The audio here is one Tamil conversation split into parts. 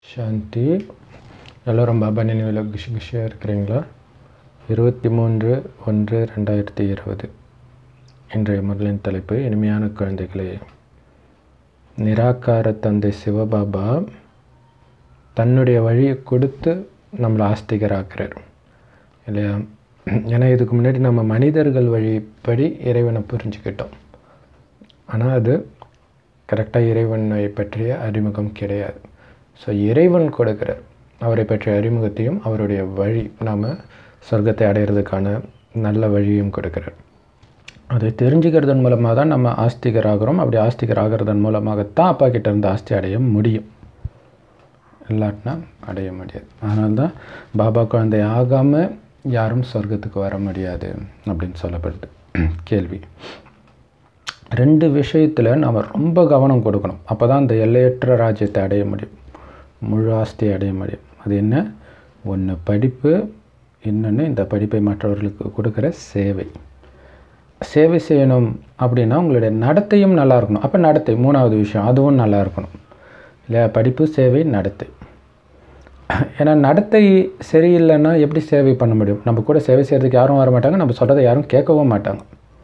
சாந்தி எல்லோரும் பாபா நினைவில் குஷி குஷியாக இருக்கிறீங்களா இருபத்தி மூன்று ஒன்று ரெண்டாயிரத்தி இருபது இன்றைய முதலின் தலைப்பு இனிமையான குழந்தைகளே நிராகார தந்தை சிவபாபா தன்னுடைய வழியை கொடுத்து நம்மளை ஆஸ்திகராக்குறார் இல்லையா ஏன்னா இதுக்கு முன்னாடி நம்ம மனிதர்கள் வழிப்படி இறைவனை புரிஞ்சுக்கிட்டோம் ஆனால் அது கரெக்டாக இறைவனை பற்றிய அறிமுகம் கிடையாது ஸோ இறைவன் கொடுக்கிறார் அவரை பற்றிய அறிமுகத்தையும் அவருடைய வழி நாம் சொர்க்கத்தை அடையிறதுக்கான நல்ல வழியும் கொடுக்கிறார் அதை தெரிஞ்சுக்கிறதன் மூலமாக தான் நம்ம ஆஸ்திகர் ஆகிறோம் அப்படி ஆஸ்திகர் ஆகிறதன் மூலமாகத்தான் அப்பா கிட்ட இருந்து ஆஸ்தி அடைய முடியும் இல்லாட்டினா அடைய முடியாது அதனால தான் பாபா குழந்தை ஆகாமல் யாரும் சொர்க்கத்துக்கு வர முடியாது அப்படின்னு சொல்லப்படுது கேள்வி ரெண்டு விஷயத்தில் நாம் ரொம்ப கவனம் கொடுக்கணும் அப்போ தான் இந்த எல்லையற்ற ராஜ்யத்தை அடைய முடியும் முழு ஆஸ்தியை அடைய முடியும் அது என்ன ஒன்று படிப்பு இன்னொன்று இந்த படிப்பை மற்றவர்களுக்கு கொடுக்குற சேவை சேவை செய்யணும் அப்படின்னா உங்களுடைய நடத்தையும் நல்லா இருக்கணும் அப்போ நடத்தை மூணாவது விஷயம் அதுவும் நல்லா இருக்கணும் இல்லையா படிப்பு சேவை நடத்தை ஏன்னா நடத்தை சரியில்லைன்னா எப்படி சேவை பண்ண முடியும் நம்ம கூட சேவை செய்கிறதுக்கு யாரும் வர மாட்டாங்க நம்ம சொல்கிறத யாரும் கேட்கவும் மாட்டாங்க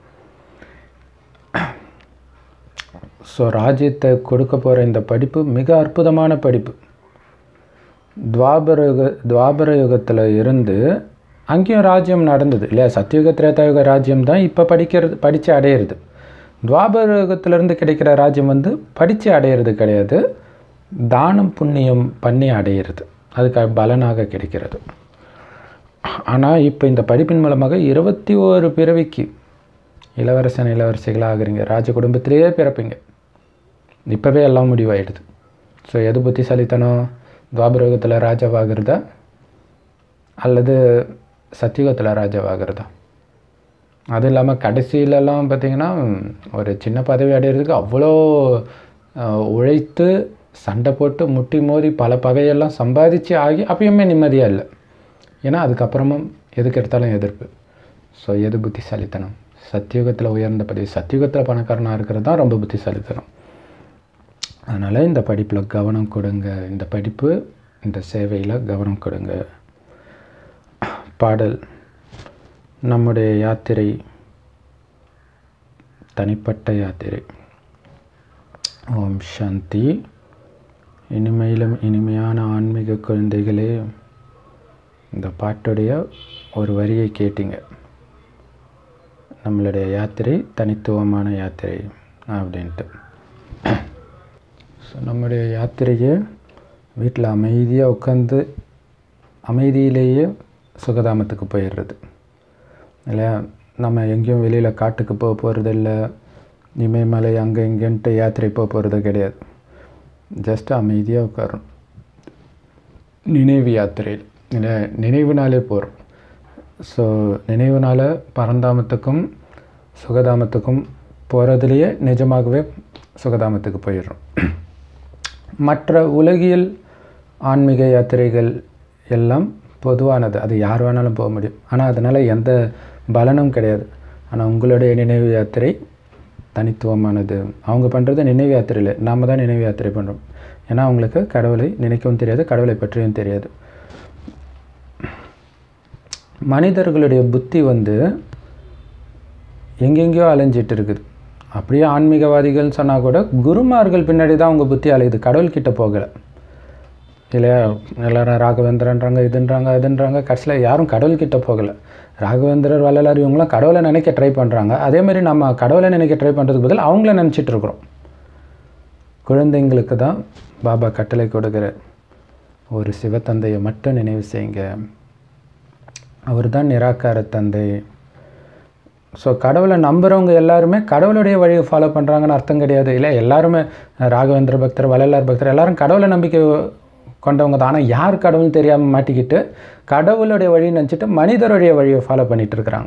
ஸோ ராஜ்யத்தை கொடுக்க போகிற இந்த படிப்பு மிக அற்புதமான படிப்பு துவாபர யுக துவாபர யுகத்தில் இருந்து அங்கேயும் ராஜ்யம் நடந்தது இல்லையா சத்தியுக திரேதாயுக ராஜ்யம் தான் இப்போ படிக்கிறது படித்து அடையிறது துவாபர யுகத்திலேருந்து கிடைக்கிற ராஜ்யம் வந்து படித்து அடையிறது கிடையாது தானம் புண்ணியம் பண்ணி அடையிறது அதுக்கு பலனாக கிடைக்கிறது ஆனால் இப்போ இந்த படிப்பின் மூலமாக இருபத்தி ஓரு பிறவிக்கு இளவரசன் இளவரசிகளாக ஆகுறீங்க ராஜ குடும்பத்திலேயே பிறப்பீங்க இப்போவே எல்லாம் முடிவாயிடுது ஸோ எது புத்திசாலித்தனம் துவாபரயுகத்தில் ராஜாவாகிறதா அல்லது சத்தியுகத்தில் ராஜாவாகிறதா அது இல்லாமல் கடைசியிலலாம் பார்த்திங்கன்னா ஒரு சின்ன பதவி அடையிறதுக்கு அவ்வளோ உழைத்து சண்டை போட்டு முட்டி மோதி பல பகையெல்லாம் சம்பாதிச்சு ஆகி அப்பயுமே நிம்மதியாக இல்லை ஏன்னா அதுக்கப்புறமும் எதுக்கு எடுத்தாலும் எதிர்ப்பு ஸோ எது புத்திசாலித்தனம் சத்தியுகத்தில் உயர்ந்த பதவி சத்தியுகத்தில் பணக்காரனாக இருக்கிறது தான் ரொம்ப புத்திசாலித்தனம் அதனால் இந்த படிப்பில் கவனம் கொடுங்க இந்த படிப்பு இந்த சேவையில் கவனம் கொடுங்க பாடல் நம்முடைய யாத்திரை தனிப்பட்ட யாத்திரை ஓம் சாந்தி இனிமையிலும் இனிமையான ஆன்மீக குழந்தைகளே இந்த பாட்டுடைய ஒரு வரியை கேட்டீங்க நம்மளுடைய யாத்திரை தனித்துவமான யாத்திரை அப்படின்ட்டு ஸோ நம்முடைய யாத்திரையை வீட்டில் அமைதியாக உட்காந்து அமைதியிலேயே சுகதாமத்துக்கு போயிடுறது இல்லையா நம்ம எங்கேயும் வெளியில் காட்டுக்கு போக போகிறது இல்லை இமயமலை அங்கே இங்கேன்ட்டு யாத்திரை போக போகிறது கிடையாது ஜஸ்ட் அமைதியாக உட்காரணும் நினைவு யாத்திரையில் இல்லை நினைவுனாலே போகிறோம் ஸோ நினைவுனால் பரந்தாமத்துக்கும் சுகதாமத்துக்கும் போகிறதுலையே நிஜமாகவே சுகதாமத்துக்கு போயிடுறோம் மற்ற உலகியல் ஆன்மீக யாத்திரைகள் எல்லாம் பொதுவானது அது யார் வேணாலும் போக முடியும் ஆனால் அதனால் எந்த பலனும் கிடையாது ஆனால் உங்களுடைய நினைவு யாத்திரை தனித்துவமானது அவங்க பண்ணுறது நினைவு யாத்திரையில் நாம் தான் நினைவு யாத்திரை பண்ணுறோம் ஏன்னா அவங்களுக்கு கடவுளை நினைக்கவும் தெரியாது கடவுளை பற்றியும் தெரியாது மனிதர்களுடைய புத்தி வந்து எங்கெங்கேயோ அலைஞ்சிட்டு இருக்குது அப்படியே ஆன்மீகவாதிகள்னு சொன்னால் கூட குருமார்கள் பின்னாடி தான் அவங்க புத்தி அலையுது கடவுள்கிட்ட போகலை இல்லையா எல்லாரும் ராகவேந்திரன்றாங்க இதுன்றாங்க அதுன்றாங்க கடைசியில் யாரும் கடவுள்கிட்ட போகலை ராகவேந்திரர் வள்ளலார் இவங்களாம் கடவுளை நினைக்க ட்ரை பண்ணுறாங்க அதேமாதிரி நம்ம கடவுளை நினைக்க ட்ரை பண்ணுறதுக்கு பதில் அவங்கள நினச்சிட்டு இருக்கிறோம் குழந்தைங்களுக்கு தான் பாபா கட்டளை கொடுக்குற ஒரு சிவத்தந்தையை மட்டும் நினைவு செய்யுங்க அவர் தான் நிராகார தந்தை ஸோ கடவுளை நம்புகிறவங்க எல்லாருமே கடவுளுடைய வழியை ஃபாலோ பண்ணுறாங்கன்னு அர்த்தம் கிடையாது இல்லை எல்லாருமே ராகவேந்திர பக்தர் வள்ளலார் பக்தர் எல்லாரும் கடவுளை நம்பிக்கை கொண்டவங்க தான் ஆனால் யார் கடவுள் தெரியாமல் மாட்டிக்கிட்டு கடவுளுடைய வழியை நினச்சிட்டு மனிதருடைய வழியை ஃபாலோ பண்ணிகிட்டு இருக்கிறாங்க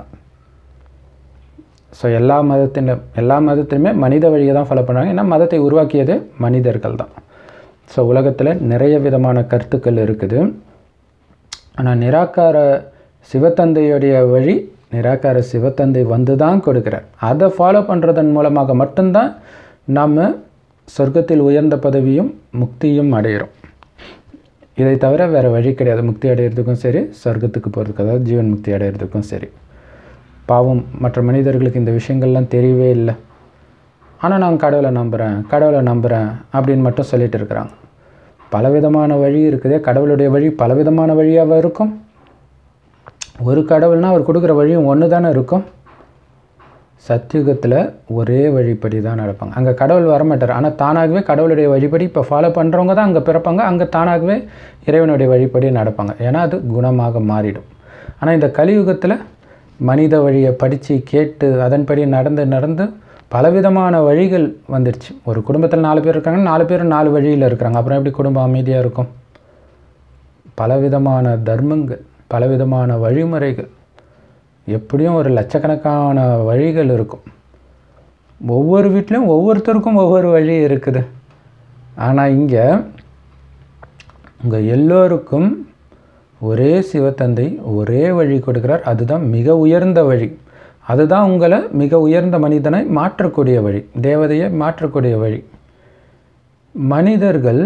ஸோ எல்லா மதத்தின் எல்லா மதத்திலுமே மனித வழியை தான் ஃபாலோ பண்ணுறாங்க ஏன்னா மதத்தை உருவாக்கியது மனிதர்கள் தான் ஸோ உலகத்தில் நிறைய விதமான கருத்துக்கள் இருக்குது ஆனால் நிராகார சிவத்தந்தையுடைய வழி நிராகார சிவத்தந்தை வந்து தான் கொடுக்குறார் அதை ஃபாலோ பண்ணுறதன் மூலமாக மட்டும்தான் நாம் சொர்க்கத்தில் உயர்ந்த பதவியும் முக்தியும் அடைகிறோம் இதை தவிர வேறு வழி கிடையாது முக்தி அடையிறதுக்கும் சரி சொர்க்கத்துக்கு போகிறதுக்கு அதாவது ஜீவன் முக்தி அடையிறதுக்கும் சரி பாவம் மற்ற மனிதர்களுக்கு இந்த விஷயங்கள்லாம் தெரியவே இல்லை ஆனால் நான் கடவுளை நம்புகிறேன் கடவுளை நம்புகிறேன் அப்படின்னு மட்டும் சொல்லிட்டு இருக்கிறாங்க பலவிதமான வழி இருக்குதே கடவுளுடைய வழி பலவிதமான வழியாக இருக்கும் ஒரு கடவுள்னால் அவர் கொடுக்குற வழியும் ஒன்று தானே இருக்கும் சத்தியுகத்தில் ஒரே வழிப்படி தான் நடப்பாங்க அங்கே கடவுள் வரமாட்டார் ஆனால் தானாகவே கடவுளுடைய வழிப்படி இப்போ ஃபாலோ பண்ணுறவங்க தான் அங்கே பிறப்பாங்க அங்கே தானாகவே இறைவனுடைய வழிப்படி நடப்பாங்க ஏன்னா அது குணமாக மாறிடும் ஆனால் இந்த கலியுகத்தில் மனித வழியை படித்து கேட்டு அதன்படி நடந்து நடந்து பலவிதமான வழிகள் வந்துடுச்சு ஒரு குடும்பத்தில் நாலு பேர் இருக்காங்க நாலு பேர் நாலு வழியில் இருக்கிறாங்க அப்புறம் எப்படி குடும்பம் அமைதியாக இருக்கும் பலவிதமான தர்மங்கள் பலவிதமான வழிமுறைகள் எப்படியும் ஒரு லட்சக்கணக்கான வழிகள் இருக்கும் ஒவ்வொரு வீட்லேயும் ஒவ்வொருத்தருக்கும் ஒவ்வொரு வழி இருக்குது ஆனால் இங்கே உங்கள் எல்லோருக்கும் ஒரே சிவத்தந்தை ஒரே வழி கொடுக்கிறார் அதுதான் மிக உயர்ந்த வழி அதுதான் உங்களை மிக உயர்ந்த மனிதனை மாற்றக்கூடிய வழி தேவதையை மாற்றக்கூடிய வழி மனிதர்கள்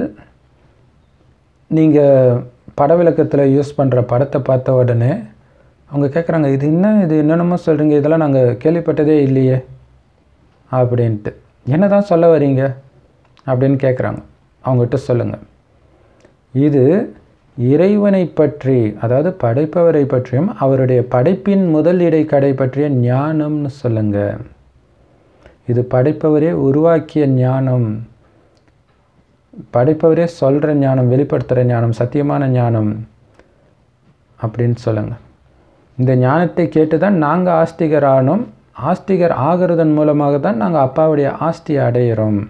நீங்கள் படவிளக்கத்தில் யூஸ் பண்ணுற படத்தை பார்த்த உடனே அவங்க கேட்குறாங்க இது என்ன இது என்னென்னமோ சொல்கிறீங்க இதெல்லாம் நாங்கள் கேள்விப்பட்டதே இல்லையே அப்படின்ட்டு என்ன தான் சொல்ல வரீங்க அப்படின்னு கேட்குறாங்க அவங்ககிட்ட சொல்லுங்கள் இது இறைவனை பற்றி அதாவது படைப்பவரை பற்றியும் அவருடைய படைப்பின் முதல் இடைக்கடை பற்றிய ஞானம்னு சொல்லுங்க இது படைப்பவரே உருவாக்கிய ஞானம் படைப்பவரே சொல்கிற ஞானம் வெளிப்படுத்துகிற ஞானம் சத்தியமான ஞானம் அப்படின்னு சொல்லுங்கள் இந்த ஞானத்தை கேட்டு தான் நாங்கள் ஆஸ்திகர் ஆனோம் ஆஸ்திகர் ஆகிறதன் மூலமாக தான் நாங்கள் அப்பாவுடைய ஆஸ்தியை அடையிறோம்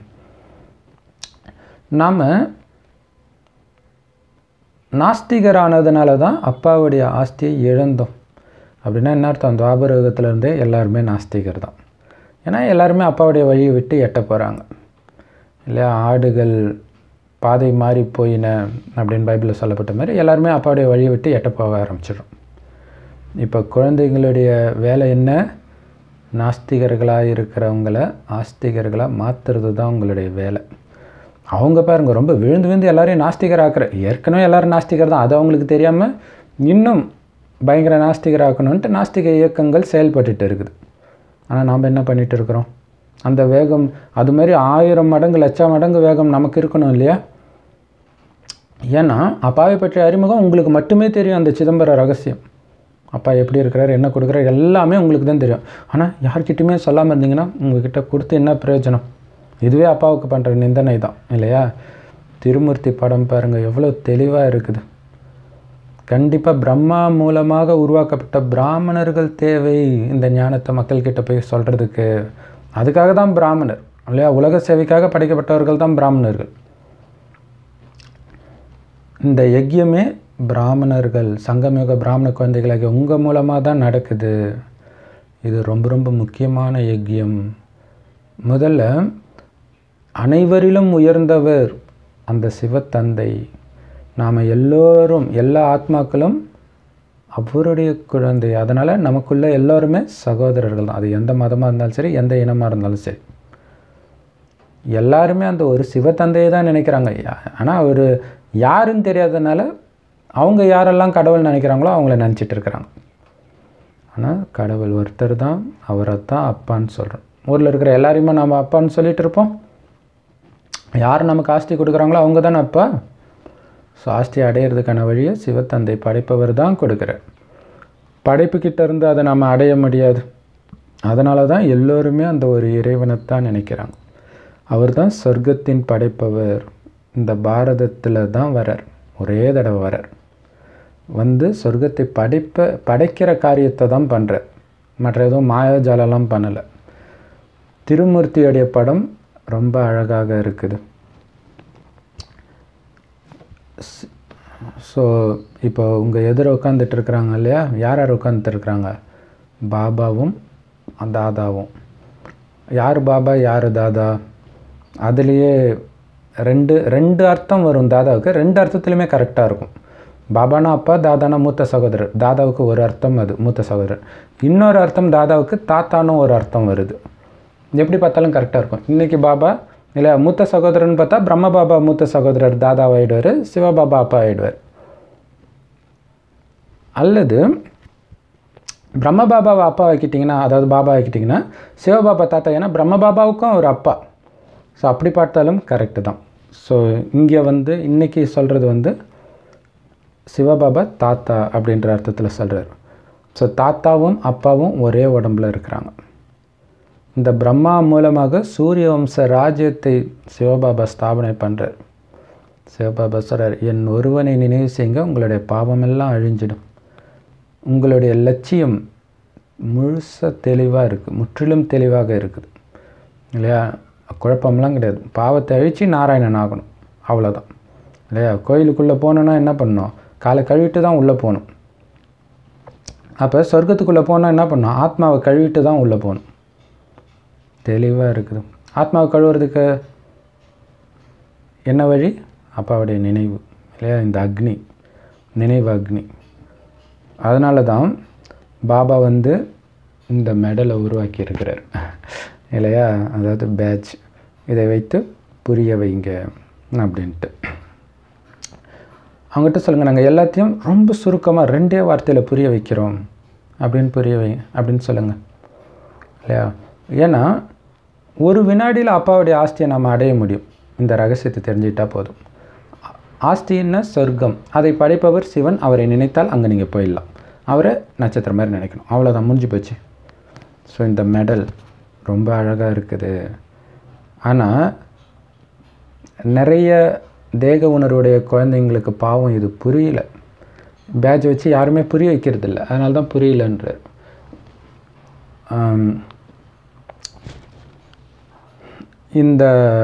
நாம் நாஸ்திகர் ஆனதுனால தான் அப்பாவுடைய ஆஸ்தியை இழந்தோம் அப்படின்னா என்ன அர்த்தம் துவாபர யுகத்திலேருந்தே எல்லாருமே நாஸ்திகர் தான் ஏன்னா எல்லாருமே அப்பாவுடைய வழியை விட்டு எட்ட போகிறாங்க இல்லையா ஆடுகள் பாதை மாறி போயின அப்படின்னு பைபிளில் சொல்லப்பட்ட மாதிரி எல்லாருமே அப்பாவுடைய வழியை விட்டு எட்ட போக ஆரம்பிச்சிடும் இப்போ குழந்தைங்களுடைய வேலை என்ன நாஸ்திகர்களாக இருக்கிறவங்கள ஆஸ்திகர்களாக மாற்றுறது தான் உங்களுடைய வேலை அவங்க பாருங்க ரொம்ப விழுந்து விழுந்து எல்லாரையும் நாஸ்திகர் ஆக்குற ஏற்கனவே எல்லாரும் நாஸ்திகர் தான் அது அவங்களுக்கு தெரியாமல் இன்னும் பயங்கர நாஸ்திகர் ஆக்கணுன்ட்டு நாஸ்திக இயக்கங்கள் செயல்பட்டுட்டு இருக்குது ஆனால் நாம் என்ன பண்ணிட்டு இருக்கிறோம் அந்த வேகம் அது மாதிரி ஆயிரம் மடங்கு லட்சம் மடங்கு வேகம் நமக்கு இருக்கணும் இல்லையா ஏன்னா அப்பாவை பற்றிய அறிமுகம் உங்களுக்கு மட்டுமே தெரியும் அந்த சிதம்பர ரகசியம் அப்பா எப்படி இருக்கிறார் என்ன கொடுக்குறாரு எல்லாமே உங்களுக்கு தான் தெரியும் ஆனால் யார்கிட்டையுமே சொல்லாமல் இருந்தீங்கன்னா உங்ககிட்ட கொடுத்து என்ன பிரயோஜனம் இதுவே அப்பாவுக்கு பண்ணுற நிந்தனை தான் இல்லையா திருமூர்த்தி படம் பாருங்கள் எவ்வளோ தெளிவாக இருக்குது கண்டிப்பாக பிரம்மா மூலமாக உருவாக்கப்பட்ட பிராமணர்கள் தேவை இந்த ஞானத்தை மக்கள்கிட்ட போய் சொல்கிறதுக்கு அதுக்காக தான் பிராமணர் இல்லையா உலக சேவைக்காக படைக்கப்பட்டவர்கள் தான் பிராமணர்கள் இந்த யஜ்யமே பிராமணர்கள் சங்கமயுக பிராமண குழந்தைகளாகிய உங்கள் மூலமாக தான் நடக்குது இது ரொம்ப ரொம்ப முக்கியமான யஜ்யம் முதல்ல அனைவரிலும் உயர்ந்தவர் அந்த சிவத்தந்தை நாம் எல்லோரும் எல்லா ஆத்மாக்களும் அவருடைய குழந்தை அதனால் நமக்குள்ள எல்லோருமே சகோதரர்கள் தான் அது எந்த மதமாக இருந்தாலும் சரி எந்த இனமாக இருந்தாலும் சரி எல்லாருமே அந்த ஒரு சிவத்தந்தையை தான் நினைக்கிறாங்க ஆனால் அவர் யாருன்னு தெரியாதனால அவங்க யாரெல்லாம் கடவுள் நினைக்கிறாங்களோ அவங்கள நினச்சிட்டு இருக்கிறாங்க ஆனால் கடவுள் ஒருத்தர் தான் அவரை தான் அப்பான்னு சொல்கிறோம் ஊரில் இருக்கிற எல்லாரையுமே நம்ம அப்பான்னு சொல்லிட்டு இருப்போம் யார் நமக்கு ஆஸ்தி கொடுக்குறாங்களோ அவங்க தானே அப்பா ஸோ ஆஸ்தி அடையிறதுக்கான வழியை சிவத்தந்தை படைப்பவர் தான் கொடுக்குறார் படைப்புக்கிட்ட இருந்து அதை நம்ம அடைய முடியாது அதனால தான் எல்லோருமே அந்த ஒரு இறைவனைத்தான் நினைக்கிறாங்க அவர் தான் சொர்க்கத்தின் படைப்பவர் இந்த பாரதத்தில் தான் வரார் ஒரே தடவை வரார் வந்து சொர்க்கத்தை படைப்ப படைக்கிற காரியத்தை தான் பண்ணுறார் மற்ற எதுவும் மாயாஜாலெல்லாம் பண்ணலை திருமூர்த்தியுடைய படம் ரொம்ப அழகாக இருக்குது ஸோ இப்போ உங்கள் எதிர உட்காந்துட்டு இருக்கிறாங்க இல்லையா யார் யார் உட்காந்துட்டு இருக்கிறாங்க பாபாவும் தாதாவும் யார் பாபா யார் தாதா அதுலேயே ரெண்டு ரெண்டு அர்த்தம் வரும் தாதாவுக்கு ரெண்டு அர்த்தத்துலையுமே கரெக்டாக இருக்கும் பாபானா அப்பா தாதானா மூத்த சகோதரர் தாதாவுக்கு ஒரு அர்த்தம் அது மூத்த சகோதரர் இன்னொரு அர்த்தம் தாதாவுக்கு தாத்தானும் ஒரு அர்த்தம் வருது எப்படி பார்த்தாலும் கரெக்டாக இருக்கும் இன்றைக்கி பாபா இல்லை மூத்த சகோதரன் பார்த்தா பிரம்மபாபா மூத்த சகோதரர் தாதாவாயிடுவார் சிவபாபா அப்பா ஆயிடுவார் அல்லது பிரம்மபாபாவை அப்பா வைக்கிட்டிங்கன்னா அதாவது பாபா வைக்கிட்டிங்கன்னா சிவபாபா தாத்தா ஏன்னா பிரம்மபாபாவுக்கும் ஒரு அப்பா ஸோ அப்படி பார்த்தாலும் கரெக்டு தான் ஸோ இங்கே வந்து இன்றைக்கி சொல்கிறது வந்து சிவபாபா தாத்தா அப்படின்ற அர்த்தத்தில் சொல்கிறார் ஸோ தாத்தாவும் அப்பாவும் ஒரே உடம்புல இருக்கிறாங்க இந்த பிரம்மா மூலமாக சூரிய வம்ச ராஜ்யத்தை சிவபாபா ஸ்தாபனை பண்ணுறார் சிவபாபா சொல்கிறார் என் ஒருவனை நினைவு செய்யுங்க உங்களுடைய பாவமெல்லாம் அழிஞ்சிடும் உங்களுடைய லட்சியம் முழுச தெளிவாக இருக்குது முற்றிலும் தெளிவாக இருக்குது இல்லையா குழப்பம்லாம் கிடையாது பாவத்தை அழித்து நாராயணன் ஆகணும் அவ்வளோதான் இல்லையா கோயிலுக்குள்ளே போகணுன்னா என்ன பண்ணணும் காலை கழுவிட்டு தான் உள்ளே போகணும் அப்போ சொர்க்கத்துக்குள்ளே போனால் என்ன பண்ணணும் ஆத்மாவை கழுவிட்டு தான் உள்ளே போகணும் தெளிவாக இருக்குது ஆத்மாவை கழுவுறதுக்கு என்ன வழி அப்பாவுடைய நினைவு இல்லையா இந்த அக்னி நினைவு அக்னி அதனால தான் பாபா வந்து இந்த மெடலை உருவாக்கி இருக்கிறார் இல்லையா அதாவது பேட்ச் இதை வைத்து புரிய வைங்க அப்படின்ட்டு அவங்ககிட்ட சொல்லுங்கள் நாங்கள் எல்லாத்தையும் ரொம்ப சுருக்கமாக ரெண்டே வார்த்தையில் புரிய வைக்கிறோம் அப்படின்னு புரிய வை அப்படின்னு சொல்லுங்கள் இல்லையா ஏன்னா ஒரு வினாடியில் அப்பாவுடைய ஆஸ்தியை நம்ம அடைய முடியும் இந்த ரகசியத்தை தெரிஞ்சுக்கிட்டால் போதும் ஆஸ்தின்னா சொர்க்கம் அதை படைப்பவர் சிவன் அவரை நினைத்தால் அங்கே நீங்கள் போயிடலாம் அவரை நட்சத்திரம் மாதிரி நினைக்கணும் அவ்வளோதான் முடிஞ்சு போச்சு ஸோ இந்த மெடல் ரொம்ப அழகாக இருக்குது ஆனால் நிறைய தேக உணர்வுடைய குழந்தைங்களுக்கு பாவம் இது புரியல பேட்ச் வச்சு யாருமே புரிய வைக்கிறது இல்லை அதனால தான் புரியலன்ற இந்த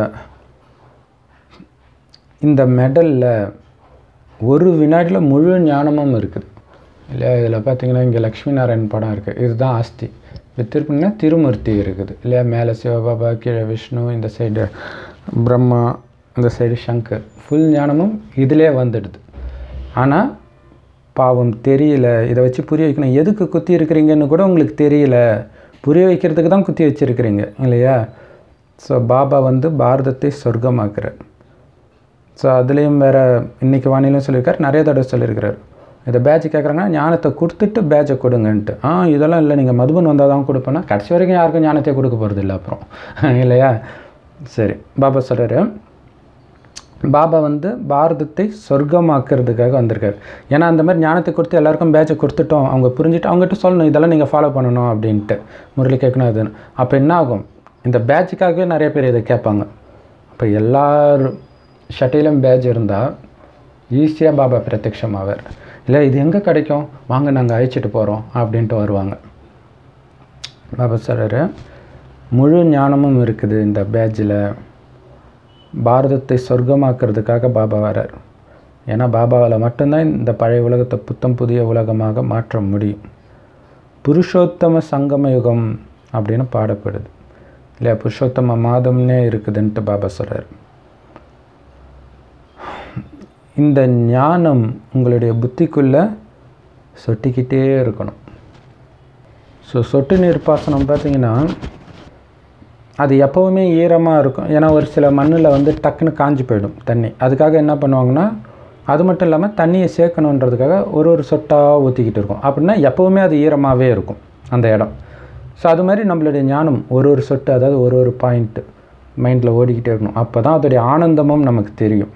இந்த மெடலில் ஒரு வினாடியில் முழு ஞானமும் இருக்குது இல்லையா இதில் பார்த்தீங்கன்னா இங்கே லக்ஷ்மி நாராயண் படம் இருக்குது இதுதான் ஆஸ்தி இப்போ திருப்பிங்கன்னா திருமூர்த்தி இருக்குது இல்லையா மேலே சிவபாபா கீழே விஷ்ணு இந்த சைடு பிரம்மா இந்த சைடு சங்கர் ஃபுல் ஞானமும் இதிலே வந்துடுது ஆனால் பாவம் தெரியல இதை வச்சு புரிய வைக்கணும் எதுக்கு குத்தி இருக்கிறீங்கன்னு கூட உங்களுக்கு தெரியல புரிய வைக்கிறதுக்கு தான் குத்தி வச்சுருக்கிறீங்க இல்லையா ஸோ பாபா வந்து பாரதத்தை சொர்க்கமாக்குறார் ஸோ அதுலேயும் வேறு இன்றைக்கி வானிலையும் சொல்லியிருக்கார் நிறைய தடவை சொல்லியிருக்கிறார் இதை பேட்ச் கேட்குறாங்கன்னா ஞானத்தை கொடுத்துட்டு பேட்சை கொடுங்கன்ட்டு ஆ இதெல்லாம் இல்லை நீங்கள் மதுபன் வந்தால் தான் கொடுப்பேன்னா கடைசி வரைக்கும் யாருக்கும் ஞானத்தை கொடுக்க போகிறது இல்லை அப்புறம் இல்லையா சரி பாபா சொல்கிறாரு பாபா வந்து பாரதத்தை சொர்க்கமாக்குறதுக்காக வந்திருக்காரு ஏன்னா அந்த மாதிரி ஞானத்தை கொடுத்து எல்லாருக்கும் பேட்சை கொடுத்துட்டோம் அவங்க புரிஞ்சுட்டு அவங்ககிட்ட சொல்லணும் இதெல்லாம் நீங்கள் ஃபாலோ பண்ணணும் அப்படின்ட்டு முரளி கேட்கணும் அதுன்னு அப்போ என்ன ஆகும் இந்த பேட்சுக்காகவே நிறைய பேர் இதை கேட்பாங்க அப்போ எல்லார் ஷட்டையிலும் பேட்ச் இருந்தால் ஈஸியாக பாபா பிரத்யக்ஷம் ஆவார் இல்லை இது எங்கே கிடைக்கும் வாங்க நாங்கள் அழைச்சிட்டு போகிறோம் அப்படின்ட்டு வருவாங்க பாபா சொல்கிறாரு முழு ஞானமும் இருக்குது இந்த பேட்சில் பாரதத்தை சொர்க்கமாக்குறதுக்காக பாபா வரார் ஏன்னா பாபாவால் மட்டும்தான் இந்த பழைய உலகத்தை புத்தம் புதிய உலகமாக மாற்ற முடியும் புருஷோத்தம சங்கம யுகம் அப்படின்னு பாடப்படுது இல்லையா புருஷோத்தம மாதம்னே இருக்குதுன்ட்டு பாபா சொல்கிறார் இந்த ஞானம் உங்களுடைய புத்திக்குள்ளே சொட்டிக்கிட்டே இருக்கணும் ஸோ சொட்டு நீர் பாசனம் பார்த்தீங்கன்னா அது எப்போவுமே ஈரமாக இருக்கும் ஏன்னா ஒரு சில மண்ணில் வந்து டக்குன்னு காஞ்சி போயிடும் தண்ணி அதுக்காக என்ன பண்ணுவாங்கன்னா அது மட்டும் இல்லாமல் தண்ணியை சேர்க்கணுன்றதுக்காக ஒரு ஒரு சொட்டாக ஊற்றிக்கிட்டு இருக்கும் அப்படின்னா எப்போவுமே அது ஈரமாகவே இருக்கும் அந்த இடம் ஸோ அது மாதிரி நம்மளுடைய ஞானம் ஒரு ஒரு சொட்டு அதாவது ஒரு ஒரு பாயிண்ட்டு மைண்டில் ஓடிக்கிட்டே இருக்கணும் அப்போ தான் அதோடைய ஆனந்தமும் நமக்கு தெரியும்